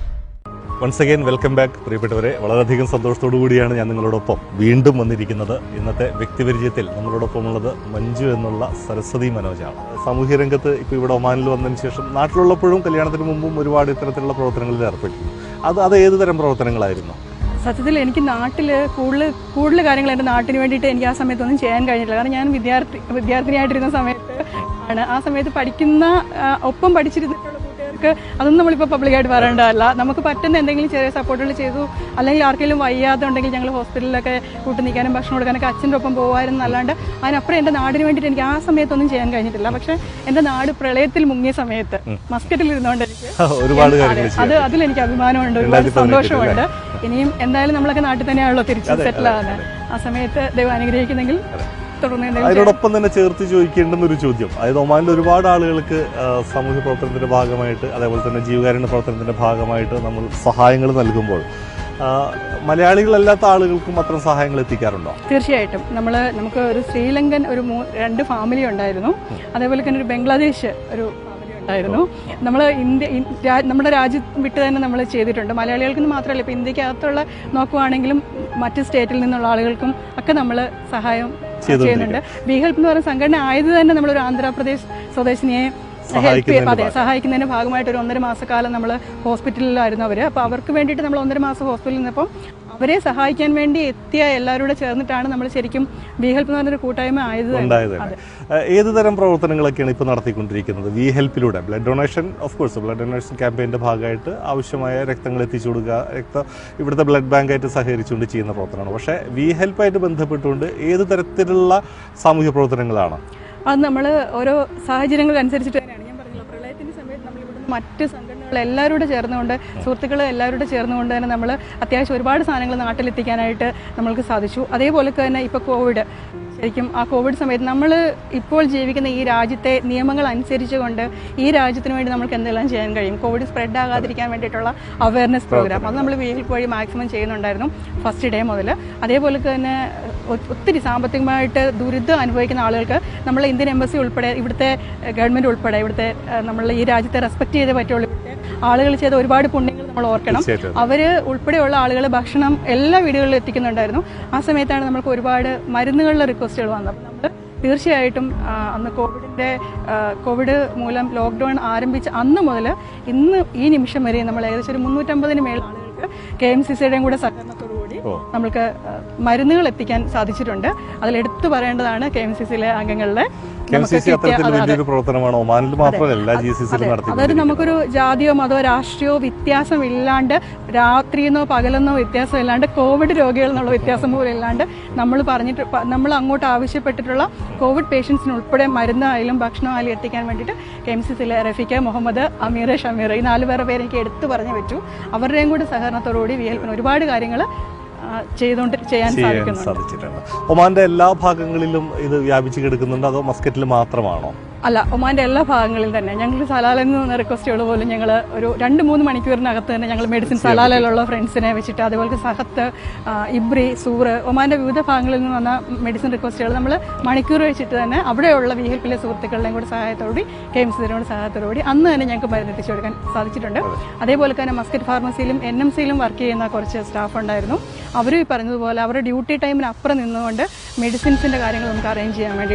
once again welcome back പ്രിയപ്പെട്ടവരെ വളരെയധികം സന്തോഷത്തോടു കൂടിയാണ് ഞാൻ നിങ്ങളോടൊപ്പം വീണ്ടും വന്നിരിക്കുന്നത് ഇന്നത്തെ വ്യക്തിപരിചയത്തിൽ നമ്മളോടൊപ്പം ഉള്ളത് മഞ്ജു എന്നുള്ള സരസ്വതി മനോജാണ് സാമൂഹ്യ രംഗത്ത് ഇപ്പോൾ ഇവിടെ ഒമാനിൽ വന്നതിന് ശേഷം നാട്ടിലുള്ളപ്പോഴും കല്യാണത്തിന് മുമ്പും ഒരുപാട് ഇത്തരത്തിലുള്ള പ്രവർത്തനങ്ങളിൽ ഏർപ്പെട്ടിരുന്നു അത് അത് ഏത് തരം പ്രവർത്തനങ്ങളായിരുന്നു സത്യത്തിൽ എനിക്ക് നാട്ടിൽ കൂടുതൽ കൂടുതൽ കാര്യങ്ങൾ എൻ്റെ നാട്ടിന് വേണ്ടിയിട്ട് എനിക്ക് ആ സമയത്തൊന്നും ചെയ്യാൻ കഴിഞ്ഞിട്ടില്ല കാരണം ഞാൻ വിദ്യാർത്ഥി വിദ്യാർത്ഥിനിയായിട്ടിരുന്ന സമയത്ത് ആണ് ആ സമയത്ത് പഠിക്കുന്ന ആ, ഒപ്പം പഠിച്ചിരുന്നിട്ടുള്ള കൂട്ടുകാർക്ക് അതൊന്നും നമ്മളിപ്പോൾ പബ്ലിക്കായിട്ട് പറയേണ്ടതല്ല നമുക്ക് പറ്റുന്ന എന്തെങ്കിലും ചെറിയ സപ്പോർട്ടുകൾ ചെയ്തു അല്ലെങ്കിൽ ആർക്കെങ്കിലും വയ്യാതെ ഉണ്ടെങ്കിൽ ഞങ്ങൾ ഹോസ്പിറ്റലിലൊക്കെ കൂട്ടി നിൽക്കാനും ഭക്ഷണം കൊടുക്കാനൊക്കെ അച്ഛൻ്റെ ഒപ്പം പോകുമായിരുന്നു അല്ലാണ്ട് അതിനപ്പുറം എൻ്റെ നാടിന് വേണ്ടിയിട്ട് എനിക്ക് ആ സമയത്തൊന്നും ചെയ്യാൻ കഴിഞ്ഞിട്ടില്ല പക്ഷേ എൻ്റെ നാട് പ്രളയത്തിൽ മുങ്ങിയ സമയത്ത് മസ്കറ്റിൽ ഇരുന്നുകൊണ്ട് എനിക്ക് ഒരുപാട് അതെ, കാര്യങ്ങൾ അത് അതിൽ എനിക്ക് അഭിമാനമുണ്ട് ഒരുപാട് സന്തോഷമുണ്ട് ഇനിയും എന്തായാലും നമ്മളൊക്കെ നാട്ടിൽ തന്നെയാണല്ലോ തിരിച്ച് സെറ്റിൽ ആകുന്നത് ആ സമയത്ത് ദൈവം അനുഗ്രഹിക്കുന്നെങ്കിൽ തുടർന്ന് എന്തെങ്കിലും അതിനോടൊപ്പം തന്നെ ചേർത്ത് ചോദിക്കേണ്ടുന്ന ഒരു ചോദ്യം അതായത് ഒമാനിൽ ഒരുപാട് ആളുകൾക്ക് ആ, സാമൂഹ്യ പ്രവർത്തനത്തിന്റെ ഭാഗമായിട്ട് അതേപോലെ തന്നെ ജീവകാരുണ്യ പ്രവർത്തനത്തിന്റെ ഭാഗമായിട്ട് നമ്മൾ സഹായങ്ങൾ നൽകുമ്പോൾ ആ, മലയാളികളല്ലാത്ത ആളുകൾക്കും അത്തരം സഹായങ്ങൾ എത്തിക്കാറുണ്ടോ തീർച്ചയായിട്ടും നമ്മൾ നമുക്ക് ഒരു ശ്രീലങ്കൻ ഒരു മൂ രണ്ട് ഫാമിലി ഉണ്ടായിരുന്നു അതേപോലെ തന്നെ ഒരു ബംഗ്ലാദേശ് ഒരു ഫാമിലി ഉണ്ടായിരുന്നു നമ്മൾ ഇന്ത്യ ഇൻ- രാ- നമ്മുടെ രാജ്യം വിട്ട് തന്നെ നമ്മൾ ചെയ്തിട്ടുണ്ട് മലയാളികൾക്ക് മാത്രമല്ല ഇപ്പോൾ ഇന്ത്യക്കകത്തുള്ള നോക്കുവാണെങ്കിലും മറ്റ് സ്റ്റേറ്റിൽ നിന്നുള്ള ആളുകൾക്കും ഒക്കെ നമ്മൾ സഹായം ചെയ്യുന്നുണ്ട് ബി ഹെൽപ്പ് എന്ന് പറയുന്ന സംഘടന ആയത് തന്നെ നമ്മളൊരു ആന്ധ്രാപ്രദേശ് സ്വദേശിനിയെ ഹെൽപ്പ് സഹായിക്കുന്നതിന്റെ അതെ സഹായിക്കുന്നതിന്റെ ഭാഗമായിട്ട് ഒരു ഒന്നര മാസക്കാലം നമ്മൾ ഹോസ്പിറ്റലിലായിരുന്നു അവർ അപ്പോൾ അവർക്ക് വേണ്ടിയിട്ട് നമ്മൾ ഒന്നര മാസം ഹോസ്പിറ്റലിൽ നിന്നപ്പം അവരെ സഹായിക്കാൻ വേണ്ടി എത്തിയ എല്ലാവരും കൂടെ ചേർന്നിട്ടാണ് നമ്മൾ ശരിക്കും ബി ഹെൽപ്പ് എന്ന് പറഞ്ഞൊരു കൂട്ടായ്മ ആയത് തന്നെ. ഉണ്ടായത് തന്നെ ആ, ഏത് തരം പ്രവർത്തനങ്ങളൊക്കെയാണ് ഇപ്പോൾ നടത്തിക്കൊണ്ടിരിക്കുന്നത് വി ഹെൽപ്പിലൂടെ blood donation of course blood donation ക്യാമ്പയിൻ്റെ ഭാഗമായിട്ട് ആവശ്യമായ രക്തങ്ങൾ എത്തിച്ചു കൊടുക്കുക രക്തം ഇവിടുത്തെ ബ്ലഡ് ബാങ്കായിട്ട് സഹകരിച്ചുകൊണ്ട് ചെയ്യുന്ന പ്രവർത്തനമാണ് പക്ഷേ വി ഹെൽപ്പായിട്ട് ബന്ധപ്പെട്ടുകൊണ്ട് ഏത് തരത്തിലുള്ള സാമൂഹ്യ പ്രവർത്തനങ്ങളാണ് അത് നമ്മൾ ഓരോ സാഹചര്യങ്ങൾക്കനുസരിച്ചിട്ട് തന്നെയാണ് ഞാൻ പറഞ്ഞല്ലോ പ്രളയത്തിന്റെ സമയത്ത് നമ്മൾ ഇവിടുന്ന് മറ്റ് സംഘടനകൾ എല്ലാവരും കൂടെ ചേർന്നുകൊണ്ട് സുഹൃത്തുക്കൾ എല്ലാവരും കൂടെ ചേർന്നുകൊണ്ട് തന്നെ നമ്മൾ അത്യാവശ്യം ഒരുപാട് സാധനങ്ങൾ നാട്ടിലെത്തിക്കാനായിട്ട് നമ്മൾക്ക് സാധിച്ചു അതേപോലെ തന്നെ ഇപ്പോൾ കോവിഡ് ശരിക്കും ആ കോവിഡ് സമയത്ത് നമ്മൾ ഇപ്പോൾ ജീവിക്കുന്ന ഈ രാജ്യത്തെ നിയമങ്ങൾ അനുസരിച്ചുകൊണ്ട് ഈ രാജ്യത്തിന് വേണ്ടി നമുക്ക് എന്തെല്ലാം ചെയ്യാൻ കഴിയും കോവിഡ് സ്പ്രെഡ് ആകാതിരിക്കാൻ വേണ്ടിയിട്ടുള്ള അവയർനെസ് പ്രോഗ്രാം അത് നമ്മൾ വീട്ടിൽ പോയി മാക്സിമം ചെയ്യുന്നുണ്ടായിരുന്നു ഫസ്റ്റ് ഡേ മുതൽ അതേപോലെ തന്നെ ഒ- ഒത്തിരി സാമ്പത്തികമായിട്ട് ദുരിതം അനുഭവിക്കുന്ന ആളുകൾക്ക് നമ്മൾ ഇന്ത്യൻ എംബസി ഉൾപ്പെടെ ഇവിടുത്തെ ഗവൺമെന്റ് ഉൾപ്പെടെ ഇവിടുത്തെ നമ്മൾ ഈ രാജ്യത്തെ റെസ്പെക്ട് ചെയ്തേ പറ്റുള്ളൂ ഇവിടുത്തെ ആളുകൾ ചെയ്ത ഒരുപാട് പുണ്യങ്ങൾ നമ്മൾ ഓർക്കണം തീർച്ചയായിട്ടും. അവര് ഉൾപ്പെടെയുള്ള ആളുകൾ ഭക്ഷണം എല്ലാ വീടുകളിലും എത്തിക്കുന്നുണ്ടായിരുന്നു ആ സമയത്താണ് നമുക്ക് ഒരുപാട് മരുന്നുകളുടെ റിക്വസ്റ്റുകൾ വന്നത് അപ്പോൾ നമ്മൾ തീർച്ചയായിട്ടും ആ, അന്ന് കോവിഡിന്റെ ആ, കോവിഡ് മൂലം ലോക്ക്ഡൌൺ ആരംഭിച്ച അന്ന് മുതൽ ഇന്ന് ഈ നിമിഷം വരെ നമ്മൾ ഏകദേശം ഒരു മുന്നൂറ്റമ്പതിന് മേൽ ആളുകൾക്ക് കെ എം സി സിയുടെയും കൂടെ സഹകരണത്തോടുകൂടി ഓ. നമുക്ക് ആ, മരുന്നുകൾ എത്തിക്കാൻ സാധിച്ചിട്ടുണ്ട് അതിൽ എടുത്തു പറയേണ്ടതാണ് കെ എം സി സിയിലെ അംഗങ്ങളുടെ കെ എം സി സി കിട്ടിയ- അത്തരത്തിൽ അതെ, അതെ. വലിയൊരു പ്രവർത്തനമാണ് ഒമാനിൽ മാത്രമല്ല എല്ലാ ജി സി അതെ. സിയിലും അതൊരു നടത്തി നമുക്കൊരു ജാതിയോ മതമോ രാഷ്ട്രീയമോ വ്യത്യാസമില്ലാണ്ട് രാത്രിയെന്നോ പകലെന്നോ വ്യത്യാസം ഇല്ലാണ്ട് കോവിഡ് രോഗികൾ എന്നുള്ള വ്യത്യാസം പോലും ഇല്ലാണ്ട് നമ്മൾ പറഞ്ഞിട്ട് പ- നമ്മൾ അങ്ങോട്ട് ആവശ്യപ്പെട്ടിട്ടുള്ള കോവിഡ് പേഷ്യൻസിന് ഉൾപ്പെടെ മരുന്നായാലും ഭക്ഷണമായാലും എത്തിക്കാൻ വേണ്ടിയിട്ട് കെ എം സി സിയിലെ റഫീഖ മുഹമ്മദ് അമീർ ഷമീർ ഈ നാല് പേരുടെ പേര് എനിക്ക് എടുത്തു പറഞ്ഞു പറ്റൂ അവരുടെയും കൂടി സഹകരണത്തോടുകൂടി വി എൽപ്പിന് ഒരുപാട് കാര്യങ്ങൾ ചെയ്തുകൊണ്ട് ചെയ്യാൻ ചെയ്യാൻ സാധിക്കുന്നുണ്ട് സാധിച്ചിട്ടുണ്ട് ഒമാന്റെ എല്ലാ ഭാഗങ്ങളിലും ഇത് വ്യാപിച്ചു കിടക്കുന്നുണ്ട് അതോ മസ്കറ്റിൽ മാത്രമാണോ അല്ല ഒമാന്റെ എല്ലാ ഭാഗങ്ങളിലും തന്നെ ഞങ്ങൾ സലാലയിൽ നിന്ന് വന്ന റിക്വസ്റ്റുകൾ പോലും ഞങ്ങൾ ഒരു രണ്ട് മൂന്ന് മണിക്കൂറിനകത്ത് തന്നെ ഞങ്ങൾ മെഡിസിൻ സലാലയിലുള്ള ഫ്രണ്ട്സിനെ വെച്ചിട്ട് അതുപോലെ സഹത്ത് ആ, ഇബ്രി സൂറ് ഒമാന്റെ വിവിധ ഭാഗങ്ങളിൽ നിന്ന് വന്ന മെഡിസിൻ റിക്വസ്റ്റുകൾ നമ്മൾ മണിക്കൂർ വെച്ചിട്ട് തന്നെ അവിടെയുള്ള വി ഹെൽപ്പിലെ സുഹൃത്തുക്കളുടെയും കൂടെ സഹായത്തോടുകൂടി കെ എം സിയുടെ സഹായത്തോടുകൂടി അന്ന് തന്നെ ഞങ്ങൾക്ക് മരുന്ന് എത്തിച്ചു കൊടുക്കാൻ സാധിച്ചിട്ടുണ്ട് അതേപോലെ തന്നെ മസ്കറ്റ് ഫാർമസിയിലും എൻ എം സിയിലും വർക്ക് ചെയ്യുന്ന കുറച്ച് സ്റ്റാഫ് ഉണ്ടായിരുന്നു അവരും ഈ പറഞ്ഞതുപോലെ അവരുടെ ഡ്യൂട്ടി ടൈമിന് അപ്പുറം നിന്നുകൊണ്ട് മെഡിസിൻസിന്റെ കാര്യങ്ങൾ നമുക്ക് അറേഞ്ച് ചെയ്യാൻ വേണ്ടിയിട്ട്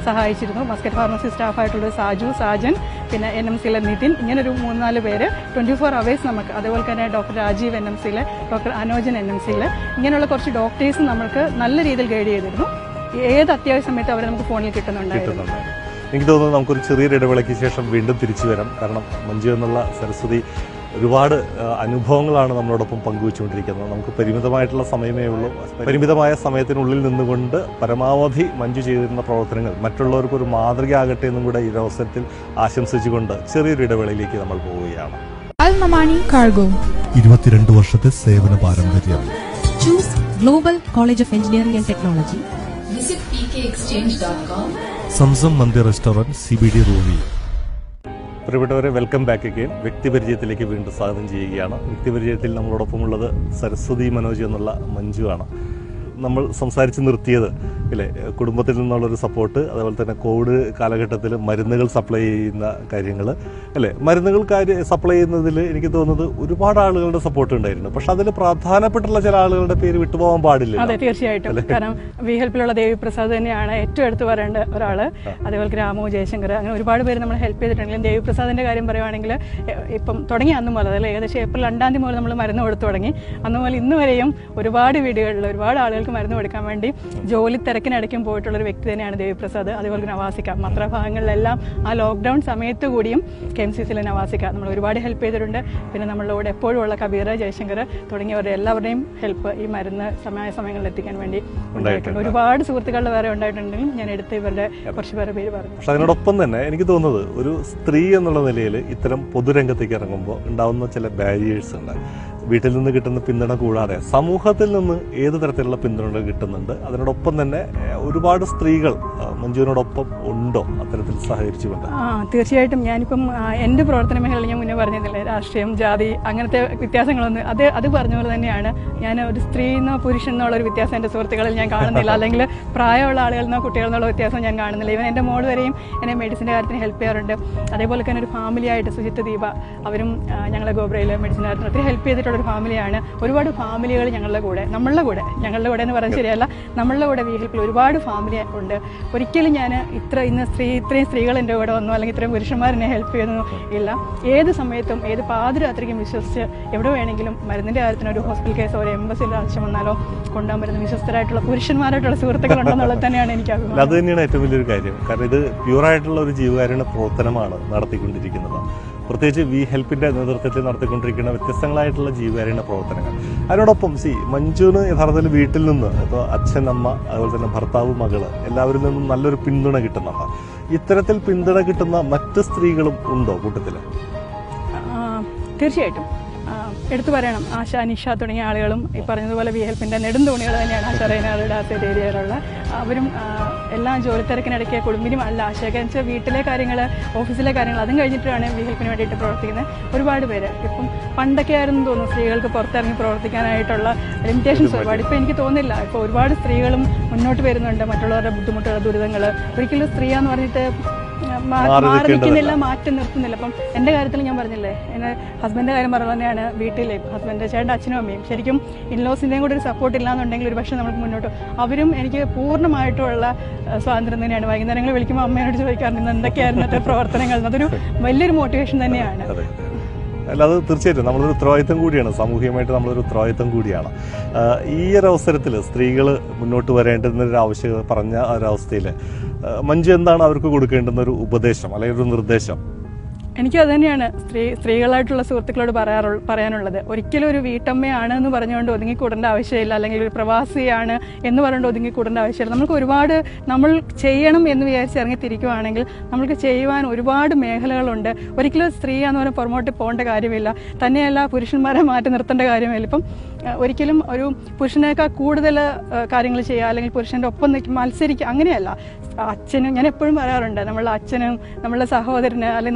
സഹായിച്ചിരുന്നു മസ്കറ്റ് ഫാർമസി സ്റ്റാഫായിട്ടുള്ള സാജു സാജൻ പിന്നെ എൻ എം സിയിലെ നിതിൻ ഇങ്ങനൊരു മൂന്നാല് പേര് ട്വൻറ്റി ഫോർ അവേഴ്സ് നമുക്ക് അതുപോലെ തന്നെ ഡോക്ടർ രാജീവ് എൻ എം സിയിലെ ഡോക്ടർ അനോജൻ എൻ എം സിയിലെ ഇങ്ങനെയുള്ള കുറച്ച് ഡോക്ടേഴ്സ് നമ്മൾക്ക് നല്ല രീതിയിൽ ഗൈഡ് ചെയ്തിരുന്നു ഏത് അത്യാവശ്യ സമയത്ത് അവരെ നമുക്ക് ഫോണിൽ കിട്ടുന്നുണ്ടായിരുന്നു കിട്ടുന്നുണ്ട് എനിക്ക് തോന്നുന്നു നമുക്കൊരു ചെറിയൊരു ഇടവേളയ്ക്ക് ശേഷം വീണ്ടും തിരിച്ചു വരാം കാരണം മഞ്ജു എന്നുള്ള സരസ്വതി ഒരുപാട് ആ, അനുഭവങ്ങളാണ് നമ്മളോടൊപ്പം പങ്കുവെച്ചുകൊണ്ടിരിക്കുന്നത് നമുക്ക് പരിമിതമായിട്ടുള്ള സമയമേ ഉള്ളൂ പരിമിതമായ സമയത്തിനുള്ളിൽ നിന്നുകൊണ്ട് പരമാവധി മഞ്ജു ചെയ്തിരുന്ന പ്രവർത്തനങ്ങൾ മറ്റുള്ളവർക്ക് ഒരു മാതൃകയാകട്ടെ എന്നും കൂടെ ഈ ഒരു അവസരത്തിൽ ആശംസിച്ചുകൊണ്ട് ചെറിയൊരു ഇടവേളയിലേക്ക് നമ്മൾ പോവുകയാണ് Al Mamani Cargo. ഇരുപത്തിരണ്ട് വർഷത്തെ സേവന പാരമ്പര്യം Choose Global College of Engineering and Technology. Visit pkexchange.com. Zamzam Mandir restaurant C B D Ruwi പ്രിയപ്പെട്ടവരെ വെൽക്കം ബാക്ക് അഗെയിൻ വ്യക്തിപരിചയത്തിലേക്ക് വീണ്ടും സ്വാഗതം ചെയ്യുകയാണ് വ്യക്തിപരിചയത്തിൽ നമ്മളോടൊപ്പം ഉള്ളത് സരസ്വതി മനോജ് എന്നുള്ള മഞ്ജുവാണ് നമ്മൾ സംസാരിച്ച് നിർത്തിയത് ഇല്ലേ കുടുംബത്തിൽ നിന്നുള്ളൊരു സപ്പോർട്ട് അതുപോലെ തന്നെ കോവിഡ് കാലഘട്ടത്തിൽ മരുന്നുകൾ സപ്ലൈ ചെയ്യുന്ന കാര്യങ്ങൾ അല്ലേ മരുന്നുകൾ കാര്യ സപ്ലൈ ചെയ്യുന്നതിൽ എനിക്ക് തോന്നുന്നത് ഒരുപാട് ആളുകളുടെ സപ്പോർട്ട് ഉണ്ടായിരുന്നു പക്ഷെ അതിൽ പ്രധാനപ്പെട്ടുള്ള ചില ആളുകളുടെ പേര് വിട്ടുപോകാൻ പാടില്ല അതെ തീർച്ചയായിട്ടും കാരണം വി ഹെൽപ്പിലുള്ള ദേവി പ്രസാദ് തന്നെയാണ് ഏറ്റവും എടുത്തു പറയേണ്ട ഒരാള് അതേപോലെ രാമു ജയശങ്കർ അങ്ങനെ ഒരുപാട് പേര് നമ്മൾ ഹെൽപ്പ് ചെയ്തിട്ടുണ്ടെങ്കിലും ദേവി പ്രസാദിന്റെ കാര്യം പറയുവാണെങ്കിൽ എ- ഇപ്പം തുടങ്ങി അന്ന് മുതൽ അല്ലെ ഏകദേശം ഏപ്രിൽ രണ്ടാം തീയതി മുതൽ നമ്മൾ മരുന്ന് കൊടുത്തു തുടങ്ങി അന്ന് മുതൽ ഇന്ന് വരെയും ഒരുപാട് വീടുകളിൽ ഒരുപാട് ആളുകൾക്ക് മരുന്ന് കൊടുക്കാൻ വേണ്ടി ജോലി തിരക്കിനിടയ്ക്കും പോയിട്ടുള്ള ഒരു വ്യക്തി തന്നെയാണ് ദേവി പ്രസാദ് അതേപോലെ നവാസിക്ക മത്ര ഭാഗങ്ങളിലെല്ലാം ആ ലോക്ക്ഡൌൺ സമയത്ത് കൂടിയും കെ എം സി സിയിലെ നവാസിക്ക നമ്മൾ ഒരുപാട് ഹെൽപ്പ് ചെയ്തിട്ടുണ്ട് പിന്നെ നമ്മളുടെ കൂടെ എപ്പോഴും ഉള്ള കബീർ ജയശങ്കർ തുടങ്ങിയവരുടെ എല്ലാവരുടെയും ഹെൽപ്പ് ഈ മരുന്ന് സമയ സമയങ്ങളിൽ എത്തിക്കാൻ വേണ്ടി ഉണ്ടായിട്ടുണ്ട് ഒരുപാട് സുഹൃത്തുക്കളുടെ വേറെ ഉണ്ടായിട്ടുണ്ടെങ്കിലും ഞാൻ എടുത്ത് ഇവരുടെ കുറച്ച് പേരുടെ പേര് പറഞ്ഞു പക്ഷെ അതിനോടൊപ്പം തന്നെ എനിക്ക് തോന്നുന്നത് ഒരു സ്ത്രീ എന്നുള്ള നിലയിൽ ഇത്തരം പൊതുരംഗത്തേക്ക് ഇറങ്ങുമ്പോൾ ഉണ്ടാവുന്ന ചില ബാരിയേഴ്സ് ഉണ്ട് വീട്ടിൽ നിന്ന് കിട്ടുന്ന പിന്തുണ കൂടാതെ സമൂഹത്തിൽ നിന്ന് ഏത് തരത്തിലുള്ള പിന്തുണ കിട്ടുന്നുണ്ട് അതിനോടൊപ്പം തന്നെ ഏഹ്, ഒരുപാട് സ്ത്രീകൾ ആ, മഞ്ജുവിനോടൊപ്പം ഉണ്ടോ അത്തരത്തിൽ സഹകരിച്ചുകൊണ്ട് ആ തീർച്ചയായിട്ടും ഞാനിപ്പം ആ, എൻ്റെ പ്രവർത്തന മേഖലയിൽ ഞാൻ മുന്നേ പറഞ്ഞില്ലേ രാഷ്ട്രീയം ജാതി അങ്ങനത്തെ വ്യത്യാസങ്ങളൊന്നും അത് അത് പറഞ്ഞ പോലെ തന്നെയാണ് ഞാൻ ഒരു സ്ത്രീ എന്നോ പുരുഷൻ എന്നുള്ള ഒരു വ്യത്യാസം എൻ്റെ സുഹൃത്തുക്കളിൽ ഞാൻ കാണുന്നില്ല അല്ലെങ്കിൽ പ്രായമുള്ള ആളുകൾ എന്നോ കുട്ടികൾ എന്നുള്ള വ്യത്യാസം ഞാൻ കാണുന്നില്ല ഇവൻ എൻ്റെ മോൾ വരെയും എന്നെ മെഡിസിൻ്റെ കാര്യത്തിന് ഹെൽപ്പ് ചെയ്യാറുണ്ട് അതേപോലെ തന്നെ ഒരു ഫാമിലി ആയിട്ട് സുജിത്ത് ദീപ അവരും ആ, ഞങ്ങളെ ഗോബ്രയിൽ മെഡിസിൻ കാര്യത്തിന് ഒത്തിരി ഹെൽപ്പ് ചെയ്തിട്ടുള്ള ഒരു ഫാമിലിയാണ് ഒരുപാട് ഫാമിലികൾ ഞങ്ങളുടെ കൂടെ നമ്മളുടെ കൂടെ ഞങ്ങളുടെ കൂടെ എന്ന് പറയാൻ ശരിയല്ല നമ്മളുടെ കൂടെ വി ഹെൽപ്പിൽ ഒരുപാട് ഫാമിലി ഉണ്ട് ഒരിക്കലും ഞാൻ ഇത്ര ഇന്ന് സ്ത്രീ ഇത്രയും സ്ത്രീകൾ എൻ്റെ കൂടെ വന്നു അല്ലെങ്കിൽ ഇത്രയും പുരുഷന്മാർ എന്നെ ഹെൽപ്പ് ചെയ്യുന്നു ഇല്ല ഏത് സമയത്തും ഏത് പാതിരാത്രിക്കും വിശ്വസിച്ച് എവിടെ വേണമെങ്കിലും മരുന്നിൻ്റെ കാര്യത്തിന് ഒരു ഹോസ്പിറ്റൽ കേസോ ഒരു എംബസിയിൽ ആവശ്യം വന്നാലോ കൊണ്ടുപോകാൻ പറ്റുന്ന വിശ്വസ്തരായിട്ടുള്ള പുരുഷന്മാരായിട്ടുള്ള സുഹൃത്തുക്കളുണ്ടെന്നുള്ളത് തന്നെയാണ് എനിക്ക് അല്ല, അഭിമാനം അത് തന്നെയാണ് ഏറ്റവും വലിയൊരു കാര്യം കാരണം ഇത് പ്യൂറായിട്ടുള്ള ഒരു ജീവകാരുണ്യ പ്രവർത്തനമാണ് നടത്തിക്കൊണ്ടിരിക്കുന്നത് പ്രത്യേകിച്ച് വി ഹെൽപ്പിന്റെ നേതൃത്വത്തിൽ നടത്തിക്കൊണ്ടിരിക്കുന്ന വ്യത്യസ്തങ്ങളായിട്ടുള്ള ജീവകാരുണ്യ പ്രവർത്തനങ്ങൾ അതിനോടൊപ്പം സി മഞ്ജുവിന് യഥാർത്ഥത്തിൽ വീട്ടിൽ നിന്ന് ഇപ്പോൾ അച്ഛൻ അമ്മ അതുപോലെ തന്നെ ഭർത്താവ് മകള് എല്ലാവരിൽ നിന്നും നല്ലൊരു പിന്തുണ കിട്ടുന്നുണ്ട് ഇത്തരത്തിൽ പിന്തുണ കിട്ടുന്ന മറ്റ് സ്ത്രീകളും ഉണ്ടോ കൂട്ടത്തിൽ ആ, തീർച്ചയായിട്ടും ആ, എടുത്തു പറയണം ആശ നിഷ തുടങ്ങിയ ആളുകളും ഈ പറഞ്ഞതുപോലെ വി ഹെൽപ്പിന്റെ നെടും തോണികൾ തന്നെയാണ് ആശ റൈനാറുടെ ആ സൈഡ് ഏരിയയിലുള്ള അവരും ആ, എല്ലാ ജോലി തിരക്കിനിടയ്ക്ക് കുടുംബിനും അല്ല ആശയൊക്കെ എന്ന് വെച്ചാൽ വീട്ടിലെ കാര്യങ്ങൾ ഓഫീസിലെ കാര്യങ്ങൾ അതും കഴിഞ്ഞിട്ടാണ് വി ഹെൽപ്പിന് വേണ്ടിയിട്ട് പ്രവർത്തിക്കുന്നത് ഒരുപാട് പേര് ഇപ്പം പണ്ടൊക്കെ ആയിരുന്നു തോന്നുന്നു സ്ത്രീകൾക്ക് പുറത്തിറങ്ങി പ്രവർത്തിക്കാനായിട്ടുള്ള ലിമിറ്റേഷൻസ് ഒരുപാട് ഇപ്പം എനിക്ക് തോന്നുന്നില്ല ഇപ്പോൾ ഒരുപാട് സ്ത്രീകളും മുന്നോട്ട് വരുന്നുണ്ട് മറ്റുള്ളവരുടെ ബുദ്ധിമുട്ടുകൾ ദുരിതങ്ങൾ ഒരിക്കലും സ്ത്രീയാന്ന് പറഞ്ഞിട്ട് മാ- മാറി മാറി നിൽക്കേണ്ടതല്ല. നിൽക്കുന്നില്ല മാറ്റി നിർത്തുന്നില്ല അപ്പം എൻ്റെ കാര്യത്തിൽ ഞാൻ പറഞ്ഞില്ലേ എൻ്റെ ഹസ്ബൻഡിൻ്റെ കാര്യം പറഞ്ഞ തന്നെയാണ് വീട്ടിലെ ഹസ്ബൻഡ് ചേട്ടൻ്റെ അച്ഛനും അമ്മയും ശരിക്കും ഇൻലോസിൻ്റെയും കൂടെ ഒരു സപ്പോർട്ട് ഇല്ലാന്നുണ്ടെങ്കിൽ ഒരു പക്ഷേ നമുക്ക് മുന്നോട്ട് അവരും എനിക്ക് പൂർണ്ണമായിട്ടുള്ള ഏഹ്, സ്വാതന്ത്ര്യം തന്നെയാണ് വൈകുന്നേരങ്ങൾ വിളിക്കുമ്പോൾ അമ്മയോട് ചോദിക്കാറുണ്ട് ഇന്ന് എന്തൊക്കെയായിരുന്നു എൻ്റെ പ്രവർത്തനങ്ങൾ അതൊരു വലിയൊരു മോട്ടിവേഷൻ തന്നെയാണ് അതെ അല്ല അത് തീർച്ചയായിട്ടും നമ്മളൊരു ഉത്തരവാദിത്തം കൂടിയാണ് സാമൂഹികമായിട്ട് നമ്മളൊരു ഉത്തരവാദിത്തം കൂടിയാണ് ആഹ് ഈ ഒരു അവസരത്തിൽ സ്ത്രീകൾ മുന്നോട്ട് വരേണ്ടുന്ന ഒരു ആവശ്യകത പറഞ്ഞ ആ ഒരു അവസ്ഥയിൽ മഞ്ജു എന്താണ് അവർക്ക് കൊടുക്കേണ്ടുന്ന ഒരു ഉപദേശം അല്ലെങ്കിൽ ഒരു നിർദ്ദേശം എനിക്ക് അത് തന്നെയാണ് സ്ത്രീ സ്ത്രീകളായിട്ടുള്ള സുഹൃത്തുക്കളോട് പറയാറു പറയാനുള്ളത് ഒരിക്കലും ഒരു വീട്ടമ്മയാണ് എന്ന് പറഞ്ഞുകൊണ്ട് ഒതുങ്ങിക്കൂടേണ്ട ആവശ്യമില്ല അല്ലെങ്കിൽ ഒരു പ്രവാസിയാണ് എന്ന് പറഞ്ഞുകൊണ്ട് ഒതുങ്ങിക്കൂടേണ്ട ആവശ്യമില്ല നമുക്ക് ഒരുപാട് നമ്മൾ ചെയ്യണം എന്ന് വിചാരിച്ച് ഇറങ്ങി തിരിക്കുവാണെങ്കിൽ നമുക്ക് ചെയ്യുവാൻ ഒരുപാട് മേഖലകളുണ്ട് ഒരിക്കലും സ്ത്രീയാന്ന് പറഞ്ഞാൽ പുറമോട്ട് പോകേണ്ട കാര്യമില്ല തന്നെയല്ല പുരുഷന്മാരെ മാറ്റി നിർത്തേണ്ട കാര്യമില്ല ഇപ്പം ഏഹ്, ഒരിക്കലും ഒരു പുരുഷനേക്കാൾ കൂടുതൽ കാര്യങ്ങൾ ചെയ്യുക അല്ലെങ്കിൽ പുരുഷൻ്റെ ഒപ്പം നിൽക്കും മത്സരിക്കുക അങ്ങനെയല്ല അച്ഛനും ഞാൻ എപ്പോഴും പറയാറുണ്ട് നമ്മളുടെ അച്ഛനും നമ്മളുടെ സഹോദരന് അല്ലെങ്കിൽ നമ്മളുടെ മോൻ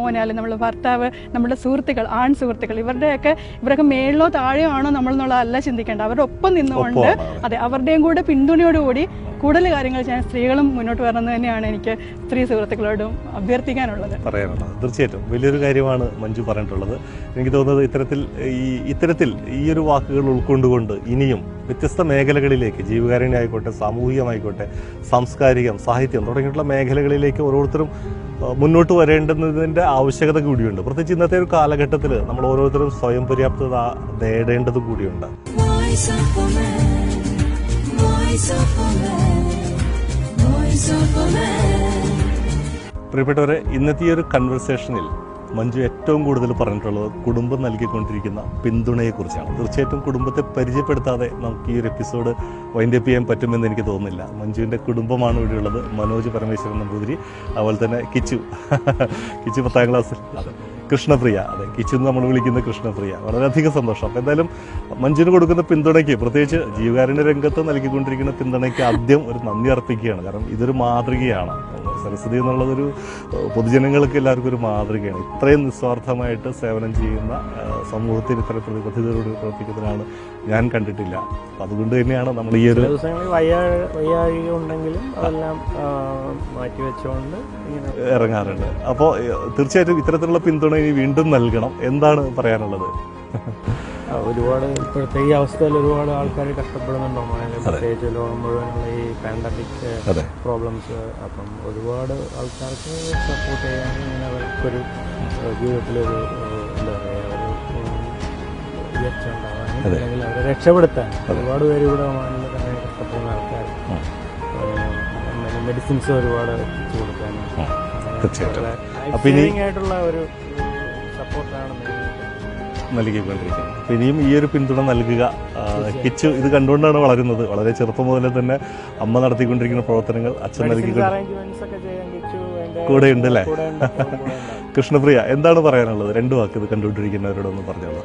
മോൻ അല്ലെങ്കിൽ നമ്മുടെ ഭർത്താവ് നമ്മുടെ സുഹൃത്തുക്കൾ ആൺ സുഹൃത്തുക്കൾ ഇവരുടെയൊക്കെ ഇവരൊക്കെ മേളിലോ താഴെയോ ആണോ നമ്മൾ എന്നുള്ളതല്ല ചിന്തിക്കേണ്ട അവരുടെ ഒപ്പം നിന്നുകൊണ്ട് ഒപ്പമാണ്. അതെ അവരുടെയും കൂടെ പിന്തുണയോടുകൂടി കൂടുതൽ കാര്യങ്ങൾ ചെയ്യാൻ സ്ത്രീകളും മുന്നോട്ട് വരണമെന്ന് തന്നെയാണ് എനിക്ക് സ്ത്രീ സുഹൃത്തുക്കളോടും അഭ്യർത്ഥിക്കാനുള്ളത് പറയാനുള്ളത് തീർച്ചയായിട്ടും വലിയൊരു കാര്യമാണ് മഞ്ജു പറഞ്ഞിട്ടുള്ളത് എനിക്ക് തോന്നുന്നത് ഇത്തരത്തിൽ ഈ ഇത്തരത്തിൽ ഈ ഒരു വാക്കുകൾ ഉൾക്കൊണ്ടുകൊണ്ട് ഇനിയും വ്യത്യസ്ത മേഖലകളിലേക്ക് ജീവകാരുണ്യം ആയിക്കോട്ടെ സാമൂഹികമായിക്കോട്ടെ സാംസ്കാരികം സാഹിത്യം തുടങ്ങിയിട്ടുള്ള മേഖലകളിലേക്ക് ഓരോരുത്തരും ആ, മുന്നോട്ട് വരേണ്ടുന്നതിൻ്റെ ആവശ്യകത കൂടിയുണ്ട് പ്രത്യേകിച്ച് ഇന്നത്തെ ഒരു കാലഘട്ടത്തിൽ നമ്മൾ ഓരോരുത്തരും സ്വയം പര്യാപ്തത നേടേണ്ടത് കൂടിയുണ്ട് Voice of woman, voice of woman, voice of woman. പ്രിയപ്പെട്ടവരെ ഇന്നത്തെ ഈ ഒരു കൺവെർസേഷനിൽ മഞ്ജു ഏറ്റവും കൂടുതൽ പറഞ്ഞിട്ടുള്ളത് കുടുംബം നൽകിക്കൊണ്ടിരിക്കുന്ന പിന്തുണയെക്കുറിച്ചാണ് തീർച്ചയായിട്ടും കുടുംബത്തെ പരിചയപ്പെടുത്താതെ നമുക്ക് ഈ ഒരു എപ്പിസോഡ് വൈൻഡ് അപ്പ് ചെയ്യാൻ പറ്റുമെന്ന് എനിക്ക് തോന്നുന്നില്ല മഞ്ജുവിൻ്റെ കുടുംബമാണ് ഇവിടെയുള്ളത് മനോജ് പരമേശ്വരൻ നമ്പൂതിരി അതുപോലെ തന്നെ കിച്ചു കിച്ചു പത്താം ക്ലാസ്സിൽ അതെ കൃഷ്ണപ്രിയ അതെ കിച്ചു എന്ന് നമ്മൾ വിളിക്കുന്ന കൃഷ്ണപ്രിയ വളരെയധികം സന്തോഷം അപ്പോൾ എന്തായാലും മഞ്ജുവിന് കൊടുക്കുന്ന പിന്തുണയ്ക്ക് പ്രത്യേകിച്ച് ജീവകാരുണ്യ രംഗത്ത് നൽകിക്കൊണ്ടിരിക്കുന്ന പിന്തുണയ്ക്ക് ആദ്യം ഒരു നന്ദി അർപ്പിക്കുകയാണ് കാരണം ഇതൊരു മാതൃകയാണ് സരസ്വതി എന്നുള്ളതൊരു ഏഹ്, പൊതുജനങ്ങൾക്ക് എല്ലാവർക്കും ഒരു മാതൃകയാണ് ഇത്രയും നിസ്വാർത്ഥമായിട്ട് സേവനം ചെയ്യുന്ന ഏഹ്, സമൂഹത്തിന് ഇത്ര പ്രതിബദ്ധതയോട് പ്രവർത്തിക്കുന്നതിനാണ് ഞാൻ കണ്ടിട്ടില്ല അപ്പം അതുകൊണ്ട് തന്നെയാണ് നമ്മൾ ഈ ഒരു ചില ദിവസങ്ങളിൽ വയ്യാ വയ്യാഴിക ഉണ്ടെങ്കിലും അതെല്ലാം ആ, മാറ്റിവെച്ചുകൊണ്ട് ഇങ്ങനെ ഇറങ്ങാറുണ്ട് അപ്പോൾ തീർച്ചയായിട്ടും ഇത്തരത്തിലുള്ള പിന്തുണ ഇനി വീണ്ടും നൽകണം എന്താണ് പറയാനുള്ളത് ആ, ഒരുപാട് ഇപ്പോഴത്തെ ഈ അവസ്ഥയിൽ ഒരുപാട് ആൾക്കാർ കഷ്ടപ്പെടുന്നുണ്ടോ മഴയിൽ പ്രത്യേകിച്ച് ലോകം മുഴുവനുള്ള ഈ പാൻഡമിക് അതെ പ്രോബ്ലംസ് അപ്പം ഒരുപാട് ആൾക്കാർക്ക് സപ്പോർട്ട് ചെയ്യാൻ ഇങ്ങനെ അവർക്കൊരു ഏഹ്, ജീവിതത്തിലൊരു ഏഹ്, എന്താ പറയുക ഒരു ഉം, ഉയർച്ച ഉണ്ടാവാനും അല്ലെങ്കിൽ അവരെ രക്ഷപ്പെടുത്താൻ ഒരുപാട് പേര് ഇവിടെ ഒമാനിൽ തന്നെ കഷ്ടപ്പെടുന്ന ആൾക്കാർ മെഡിസിൻസ് ഒരുപാട് എത്തിച്ചു കൊടുക്കാനും തീർച്ചയായിട്ടും. ലൈഫ് അപ്പൊ ഇനി- സേവിംഗ് ആയിട്ടുള്ള ഒരു സപ്പോർട്ടാണ് നൽകിക്കൊണ്ടിരിക്കുന്നത് അപ്പം ഇനിയും ഈ ഒരു പിന്തുണ നൽകുക ആ, കിച്ചു ഇത് കണ്ടുകൊണ്ടാണ് വളരുന്നത് വളരെ ചെറുപ്പം മുതലേ തന്നെ അമ്മ നടത്തിക്കൊണ്ടിരിക്കുന്ന പ്രവർത്തനങ്ങൾ അച്ഛൻ നൽകിക്കൊണ്ട് അറേഞ്ച്മെന്റ്സ് ഒക്കെ ചെയ്യാൻ കിച്ചു എൻ്റെ കൂടെ ഉണ്ട് അല്ലേ? കൂടെ ഉണ്ട്, കൂടെ ഉണ്ട്. കൃഷ്ണപ്രിയ എന്താണ് പറയാനുള്ളത് രണ്ടു വാക്ക് ഇത് കണ്ടുകൊണ്ടിരിക്കുന്നവരോടൊന്ന് പറഞ്ഞോളൂ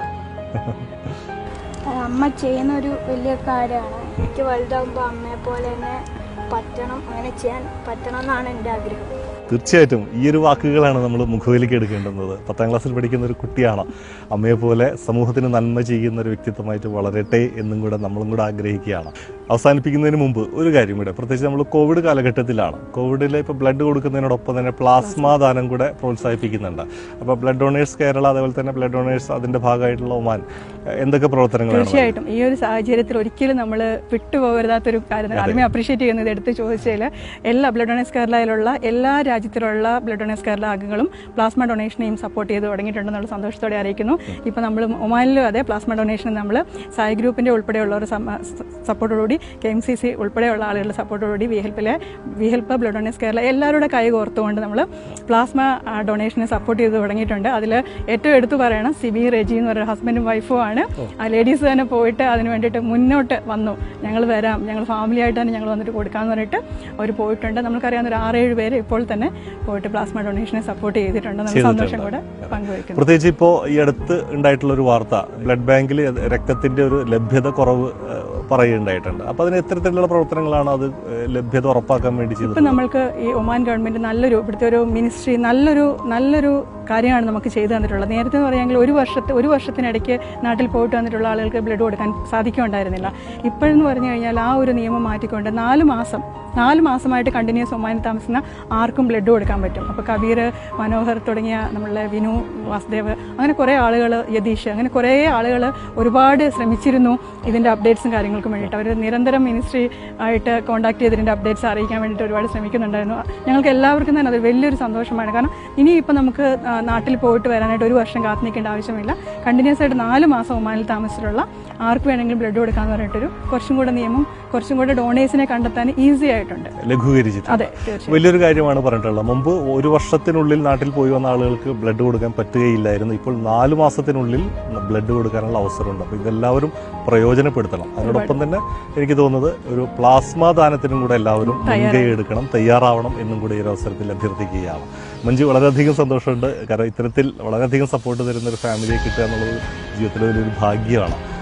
അമ്മ ചെയ്യുന്ന ഒരു വലിയ കാര്യമാണ് എനിക്ക് വലുതാകുമ്പോൾ അമ്മയെ പോലെ തന്നെ പറ്റണം അങ്ങനെ ചെയ്യാൻ പറ്റണം എന്നാണ് എൻ്റെ ആഗ്രഹം തീർച്ചയായിട്ടും ഈ ഒരു വാക്കുകളാണ് നമ്മൾ മുഖവിലേക്ക് എടുക്കേണ്ടുന്നത് പത്താം ക്ലാസ്സിൽ പഠിക്കുന്ന ഒരു കുട്ടിയാണ് അമ്മയെ പോലെ സമൂഹത്തിന് നന്മ ചെയ്യുന്ന ഒരു വ്യക്തിത്വമായിട്ട് വളരട്ടെ എന്നും കൂടെ നമ്മളും കൂടെ ആഗ്രഹിക്കുകയാണ് അവസാനിപ്പിക്കുന്നതിന് മുമ്പ് ഒരു കാര്യം കൂടെ പ്രത്യേകിച്ച് നമ്മൾ കോവിഡ് കാലഘട്ടത്തിലാണ് കോവിഡിൽ ഇപ്പോൾ ബ്ലഡ് കൊടുക്കുന്നതിനോടൊപ്പം തന്നെ പ്ലാസ്മ ദാനം കൂടെ പ്രോത്സാഹിപ്പിക്കുന്നുണ്ട് അപ്പോൾ ബ്ലഡ് ഡൊണേഴ്സ് കേരള അതേപോലെ തന്നെ ബ്ലഡ് ഡൊണേഴ്സ് അതിൻ്റെ ഭാഗമായിട്ടുള്ള ഒമാൻ എന്തൊക്കെ പ്രവർത്തനങ്ങളാണ് തീർച്ചയായിട്ടും ഈ ഒരു സാഹചര്യത്തിൽ ഒരിക്കലും നമ്മൾ വിട്ടുപോകരുതാത്തൊരു കാര്യം ആദ്യമേ അപ്രീഷിയേറ്റ് ചെയ്യുന്നത് എടുത്ത് ചോദിച്ചതിൽ എല്ലാ ബ്ലഡ് ഡൊണേഴ്സ് കേരളയിലുള്ള എല്ലാ രാജ്യത്തിലുള്ള ബ്ലഡ് ഡൊണേഴ്സ് കേരള അംഗങ്ങളും പ്ലാസ്മ ഡൊണേഷനെയും സപ്പോർട്ട് ചെയ്ത് തുടങ്ങിയിട്ടുണ്ടെന്നുള്ള സന്തോഷത്തോടെ അറിയിക്കുന്നു ഇപ്പോൾ നമ്മൾ ഒമാനിലും അതെ പ്ലാസ്മ ഡൊണേഷൻ നമ്മൾ സായി ഗ്രൂപ്പിൻ്റെ ഉൾപ്പെടെയുള്ളവർ സപ്പോർട്ടോടുകൂടി കെ എം സി സി ഉൾപ്പെടെയുള്ള ആളുകളുടെ സപ്പോർട്ടോടുകൂടി വി ഹെൽപ്പിലെ we help blood donors Kerala എല്ലാവരുടെ കൈ കോർത്തുകൊണ്ട് നമ്മൾ പ്ലാസ്മ ഡൊണേഷനെ സപ്പോർട്ട് ചെയ്ത് തുടങ്ങിയിട്ടുണ്ട് അതിൽ ഏറ്റവും എടുത്തു പറയണം സിബി റെജി എന്ന് പറയുന്ന ഹസ്ബൻഡും വൈഫും ആണ് ആ ലേഡീസ് തന്നെ പോയിട്ട് അതിന് വേണ്ടിയിട്ട് മുന്നോട്ട് വന്നു ഞങ്ങൾ വരാം ഞങ്ങൾ ഫാമിലി ആയിട്ട് തന്നെ ഞങ്ങൾ വന്നിട്ട് കൊടുക്കാമെന്ന് പറഞ്ഞിട്ട് അവർ പോയിട്ടുണ്ട് നമുക്കറിയാവുന്ന ഒരു ആറേഴ് പേര് ഇപ്പോൾ തന്നെ പോയിട്ട് പ്ലാസ്മ ഡൊണേഷനെ സപ്പോർട്ട് ചെയ്തിട്ടുണ്ട് നമ്മൾ സന്തോഷം കൂടെ പങ്കുവയ്ക്കുന്നു പ്രത്യേകിച്ച് ഇപ്പോൾ ഈ അടുത്ത് ഉണ്ടായിട്ടുള്ള ഒരു വാർത്ത ബ്ലഡ് ബാങ്കിൽ രക്തത്തിന്റെ ഒരു ലഭ്യത കുറവ് ഏഹ്, പറയുണ്ടായിട്ടുണ്ട് അപ്പോൾ അതിന് എത്തരത്തിലുള്ള പ്രവർത്തനങ്ങളാണ് അത് ഏഹ്, ലഭ്യത ഉറപ്പാക്കാൻ വേണ്ടി ചെയ്തത് ഇപ്പം നമ്മൾക്ക് ഈ ഒമാൻ ഗവൺമെന്റ് നല്ലൊരു ഇവിടുത്തെ ഒരു മിനിസ്ട്രി നല്ലൊരു നല്ലൊരു കാര്യമാണ് നമുക്ക് ചെയ്തു തന്നിട്ടുള്ളത് നേരത്തെ എന്ന് പറയുമെങ്കിൽ ഒരു വർഷത്തെ ഒരു വർഷത്തിനിടയ്ക്ക് നാട്ടിൽ പോയിട്ട് വന്നിട്ടുള്ള ആളുകൾക്ക് ബ്ലഡ് കൊടുക്കാൻ സാധിക്കുന്നുണ്ടായിരുന്നില്ല ഇപ്പോഴെന്ന് പറഞ്ഞു കഴിഞ്ഞാൽ ആ ഒരു നിയമം മാറ്റിക്കൊണ്ട് നാല് മാസം നാല് മാസമായിട്ട് കണ്ടിന്യൂസ് ഒമാനിൽ താമസിക്കുന്ന ആർക്കും ബ്ലഡ് കൊടുക്കാൻ പറ്റും അപ്പോൾ കബീർ മനോഹർ തുടങ്ങിയ നമ്മളുടെ വിനു വാസുദേവ് അങ്ങനെ കുറേ ആളുകൾ യതീഷ് അങ്ങനെ കുറേ ആളുകൾ ഒരുപാട് ശ്രമിച്ചിരുന്നു ഇതിൻ്റെ അപ്ഡേറ്റ്സും കാര്യങ്ങൾക്കും വേണ്ടിയിട്ട് അവർ നിരന്തരം മിനിസ്ട്രി ആയിട്ട് കോൺടാക്ട് ചെയ്തതിൻ്റെ അപ്ഡേറ്റ്സ് അറിയിക്കാൻ വേണ്ടിയിട്ട് ഒരുപാട് ശ്രമിക്കുന്നുണ്ടായിരുന്നു ഞങ്ങൾക്ക് എല്ലാവർക്കും തന്നെ അത് വലിയൊരു സന്തോഷമാണ് കാരണം ഇനിയിപ്പോൾ നമുക്ക് ആ, നാട്ടിൽ പോയിട്ട് വരാനായിട്ട് ഒരു വർഷം കാത്തു നിൽക്കേണ്ട ആവശ്യമില്ല കണ്ടിന്യൂസ് ആയിട്ട് നാല് മാസം ഒമാനിൽ താമസിച്ചിട്ടുള്ള ആർക്ക് വേണമെങ്കിലും ബ്ലഡ് കൊടുക്കാമെന്ന് പറഞ്ഞിട്ടൊരു കുറച്ചും കൂടെ നിയമം കുറച്ചും കൂടെ ഡൊണേഴ്സിനെ കണ്ടെത്താൻ ഈസി ആയിട്ടുണ്ട് ലഘൂകരിച്ചിട്ട് അതെ തീർച്ചയായും വലിയൊരു കാര്യമാണ് പറഞ്ഞിട്ടുള്ളത് മുമ്പ് ഒരു വർഷത്തിനുള്ളിൽ നാട്ടിൽ പോയി വന്ന ആളുകൾക്ക് ബ്ലഡ് കൊടുക്കാൻ പറ്റുകയില്ലായിരുന്നു ഇപ്പോൾ നാല് മാസത്തിനുള്ളിൽ ബ്ലഡ് കൊടുക്കാനുള്ള അവസരമുണ്ട് അപ്പോൾ ഇതെല്ലാവരും പ്രയോജനപ്പെടുത്തണം അതിനോടൊപ്പം തന്നെ എനിക്ക് തോന്നുന്നത് ഒരു പ്ലാസ്മ ദാനത്തിനും കൂടെ എല്ലാവരും മുൻകൈ എടുക്കണം തയ്യാറാവണം എന്നും കൂടി ഈ ഒരു അവസരത്തിൽ അഭ്യർത്ഥിക്കുകയാണ് മഞ്ജു വളരെയധികം സന്തോഷമുണ്ട് കാരണം ഇത്തരത്തിൽ വളരെയധികം സപ്പോർട്ട് തരുന്ന ഒരു ഫാമിലിയെ കിട്ടുക എന്നുള്ളത് ജീവിതത്തിലെ വലിയൊരു ഭാഗ്യമാണ്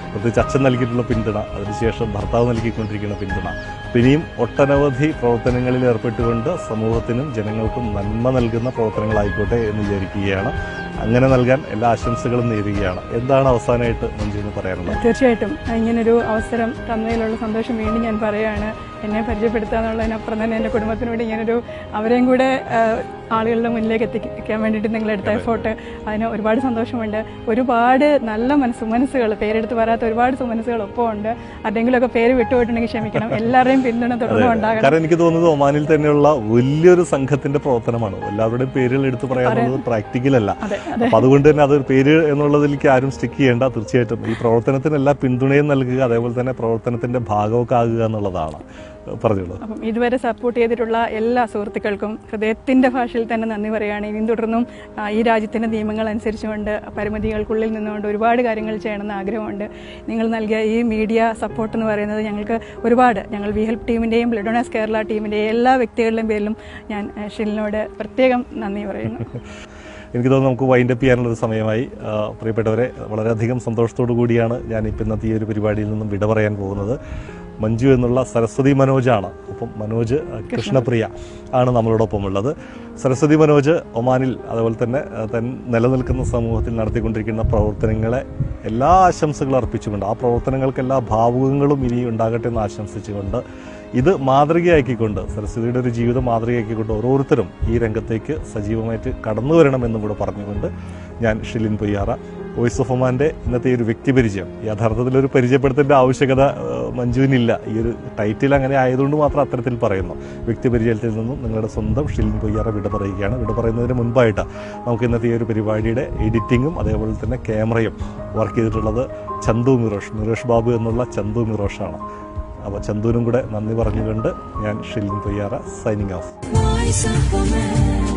പ്രത്യേകിച്ച് അച്ഛൻ നൽകിയിട്ടുള്ള പിന്തുണ അതിനുശേഷം ഭർത്താവ് നൽകിക്കൊണ്ടിരിക്കുന്ന പിന്തുണ പിന്നെയും ഒട്ടനവധി പ്രവർത്തനങ്ങളിൽ ഏർപ്പെട്ടുകൊണ്ട് സമൂഹത്തിനും ജനങ്ങൾക്കും നന്മ നൽകുന്ന പ്രവർത്തനങ്ങളായിക്കോട്ടെ എന്ന് വിചാരിക്കുകയാണ് അങ്ങനെ നൽകാൻ എല്ലാ ആശംസകളും നേരുകയാണ് എന്താണ് അവസാനമായിട്ട് മഞ്ജുവിന് പറയാനുള്ളത് തീർച്ചയായിട്ടും ഇങ്ങനൊരു അവസരം തന്നതിലുള്ള സന്തോഷം വീണ്ടും ഞാൻ പറയുകയാണ് എന്നെ പരിചയപ്പെടുത്തുക എന്നുള്ളതിനപ്പുറം തന്നെ എൻ്റെ കുടുംബത്തിന് വേണ്ടി ഇങ്ങനൊരു അവരെയും കൂടെ ആ, ആളുകളുടെ മുന്നിലേക്ക് എത്തിക്കാൻ വേണ്ടിയിട്ട് നിങ്ങൾ എടുത്ത എഫോർട്ട് അതിന് ഒരുപാട് സന്തോഷമുണ്ട് ഒരുപാട് നല്ല മനസ്സ് മനസ്സുകൾ പേരെടുത്ത് പറയാത്ത ഒരുപാട് സുമനസ്സുകൾ ഒപ്പം ഉണ്ട് ആരുടെങ്കിലുമൊക്കെ പേര് വിട്ടുപോയിട്ടുണ്ടെങ്കിൽ ക്ഷമിക്കണം എല്ലാവരുടെയും പിന്തുണ തുടർന്നും ഉണ്ടാകണം കാരണം എനിക്ക് തോന്നുന്നത് ഒമാനിൽ തന്നെയുള്ള വലിയൊരു സംഘത്തിന്റെ പ്രവർത്തനമാണ് എല്ലാവരുടെയും പേരുകൾ എടുത്തു പറയാനുള്ളത് പ്രാക്ടിക്കൽ അല്ല അതെ അതെ അപ്പൊ അതുകൊണ്ട് തന്നെ അതൊരു പേര് എന്നുള്ളതിലേക്ക് ആരും സ്റ്റിക്ക് ചെയ്യേണ്ട തീർച്ചയായിട്ടും ഈ പ്രവർത്തനത്തിന് എല്ലാ പിന്തുണയും നൽകുക അതേപോലെ തന്നെ പ്രവർത്തനത്തിന്റെ ഭാഗമൊക്കെ ആകുക എന്നുള്ളതാണ് പറഞ്ഞോളൂ അപ്പം ഇതുവരെ സപ്പോർട്ട് ചെയ്തിട്ടുള്ള എല്ലാ സുഹൃത്തുക്കൾക്കും ഹൃദയത്തിൻ്റെ ഭാഷയിൽ തന്നെ നന്ദി പറയുകയാണ് ഇനിയും തുടർന്നും ആ, ഈ രാജ്യത്തിൻ്റെ നിയമങ്ങൾ അനുസരിച്ചുകൊണ്ട് പരിമിതികൾക്കുള്ളിൽ നിന്നുകൊണ്ട് ഒരുപാട് കാര്യങ്ങൾ ചെയ്യണമെന്ന് ആഗ്രഹമുണ്ട് നിങ്ങൾ നൽകിയ ഈ മീഡിയ സപ്പോർട്ട് എന്ന് പറയുന്നത് ഞങ്ങൾക്ക് ഒരുപാട് ഞങ്ങൾ വി ഹെൽപ്പ് ടീമിൻ്റെയും ബ്ലഡ് ഡൊണേഴ്സ് കേരള ടീമിൻ്റെയും എല്ലാ വ്യക്തികളുടെയും പേരിലും ഞാൻ ആ, ഷിലിനോട് പ്രത്യേകം നന്ദി പറയുന്നു എനിക്ക് തോന്നുന്നു നമുക്ക് വൈൻഡ് അപ്പ് ചെയ്യാനുള്ള ഒരു സമയമായി ആ, പ്രിയപ്പെട്ടവരെ വളരെയധികം സന്തോഷത്തോടു കൂടിയാണ് ഞാൻ ഇപ്പം ഇന്നത്തെ ഈ ഒരു പരിപാടിയിൽ നിന്നും വിട പറയാൻ പോകുന്നത് മഞ്ജു എന്നുള്ള സരസ്വതി മനോജാണ് ഒപ്പം മനോജ് ആ, കൃഷ്ണപ്രിയ ആണ് നമ്മളോടൊപ്പം ഉള്ളത് സരസ്വതി മനോജ് ഒമാനിൽ അതുപോലെ തന്നെ ആ, തൻ നിലനിൽക്കുന്ന സമൂഹത്തിൽ നടത്തിക്കൊണ്ടിരിക്കുന്ന പ്രവർത്തനങ്ങളെ എല്ലാ ആശംസകളും അർപ്പിച്ചുകൊണ്ട് ആ പ്രവർത്തനങ്ങൾക്ക് എല്ലാ ഭാവുകങ്ങളും ഇനി ഉണ്ടാകട്ടെ എന്ന് ആശംസിച്ചുകൊണ്ട് ഇത് മാതൃകയാക്കിക്കൊണ്ട് സരസ്വതിയുടെ ഒരു ജീവിതം മാതൃകയാക്കിക്കൊണ്ട് ഓരോരുത്തരും ഈ രംഗത്തേക്ക് സജീവമായിട്ട് കടന്നു വരണമെന്നും കൂടെ പറഞ്ഞുകൊണ്ട് ഞാൻ ഷിലിൻ പൊയ്യാറ വോയിസ് ഓഫ് ഒമാൻ്റെ ഇന്നത്തെ ഈ ഒരു വ്യക്തിപരിചയം യഥാർത്ഥത്തിൽ ഒരു പരിചയപ്പെടുത്തേണ്ട ആവശ്യകത ഏഹ്, മഞ്ജുവിനില്ല ഈ ഒരു ടൈറ്റിൽ അങ്ങനെ ആയതുകൊണ്ട് മാത്രം അത്തരത്തിൽ പറയുന്നു വ്യക്തിപരിചയത്തിൽ നിന്നും നിങ്ങളുടെ സ്വന്തം ഷിലിൻ പൊയ്യാറ വിട പറയുകയാണ് വിട പറയുന്നതിന് മുൻപായിട്ട് നമുക്ക് ഇന്നത്തെ ഈ ഒരു പരിപാടിയുടെ എഡിറ്റിങ്ങും അതേപോലെ തന്നെ ക്യാമറയും വർക്ക് ചെയ്തിട്ടുള്ളത് ചന്തു മിറോഷ് മിറോഷ് ബാബു എന്നുള്ള ചന്തു മിറോഷാണ് അപ്പോൾ ചന്തുവിനും കൂടെ നന്ദി പറഞ്ഞുകൊണ്ട് ഞാൻ Shilin Poyyara signing off Voice of a man,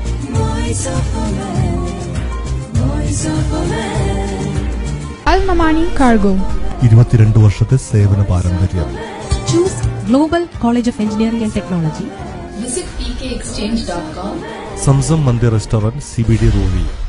voice of a man, voice of a man. Al Mamani Cargo. ഇരുപത്തിരണ്ട് വർഷത്തെ സേവന പാരമ്പര്യം Choose Global College of Engineering and Technology. Visit pkexchange.com. Zamzam Mandir restaurant C B D Ruwi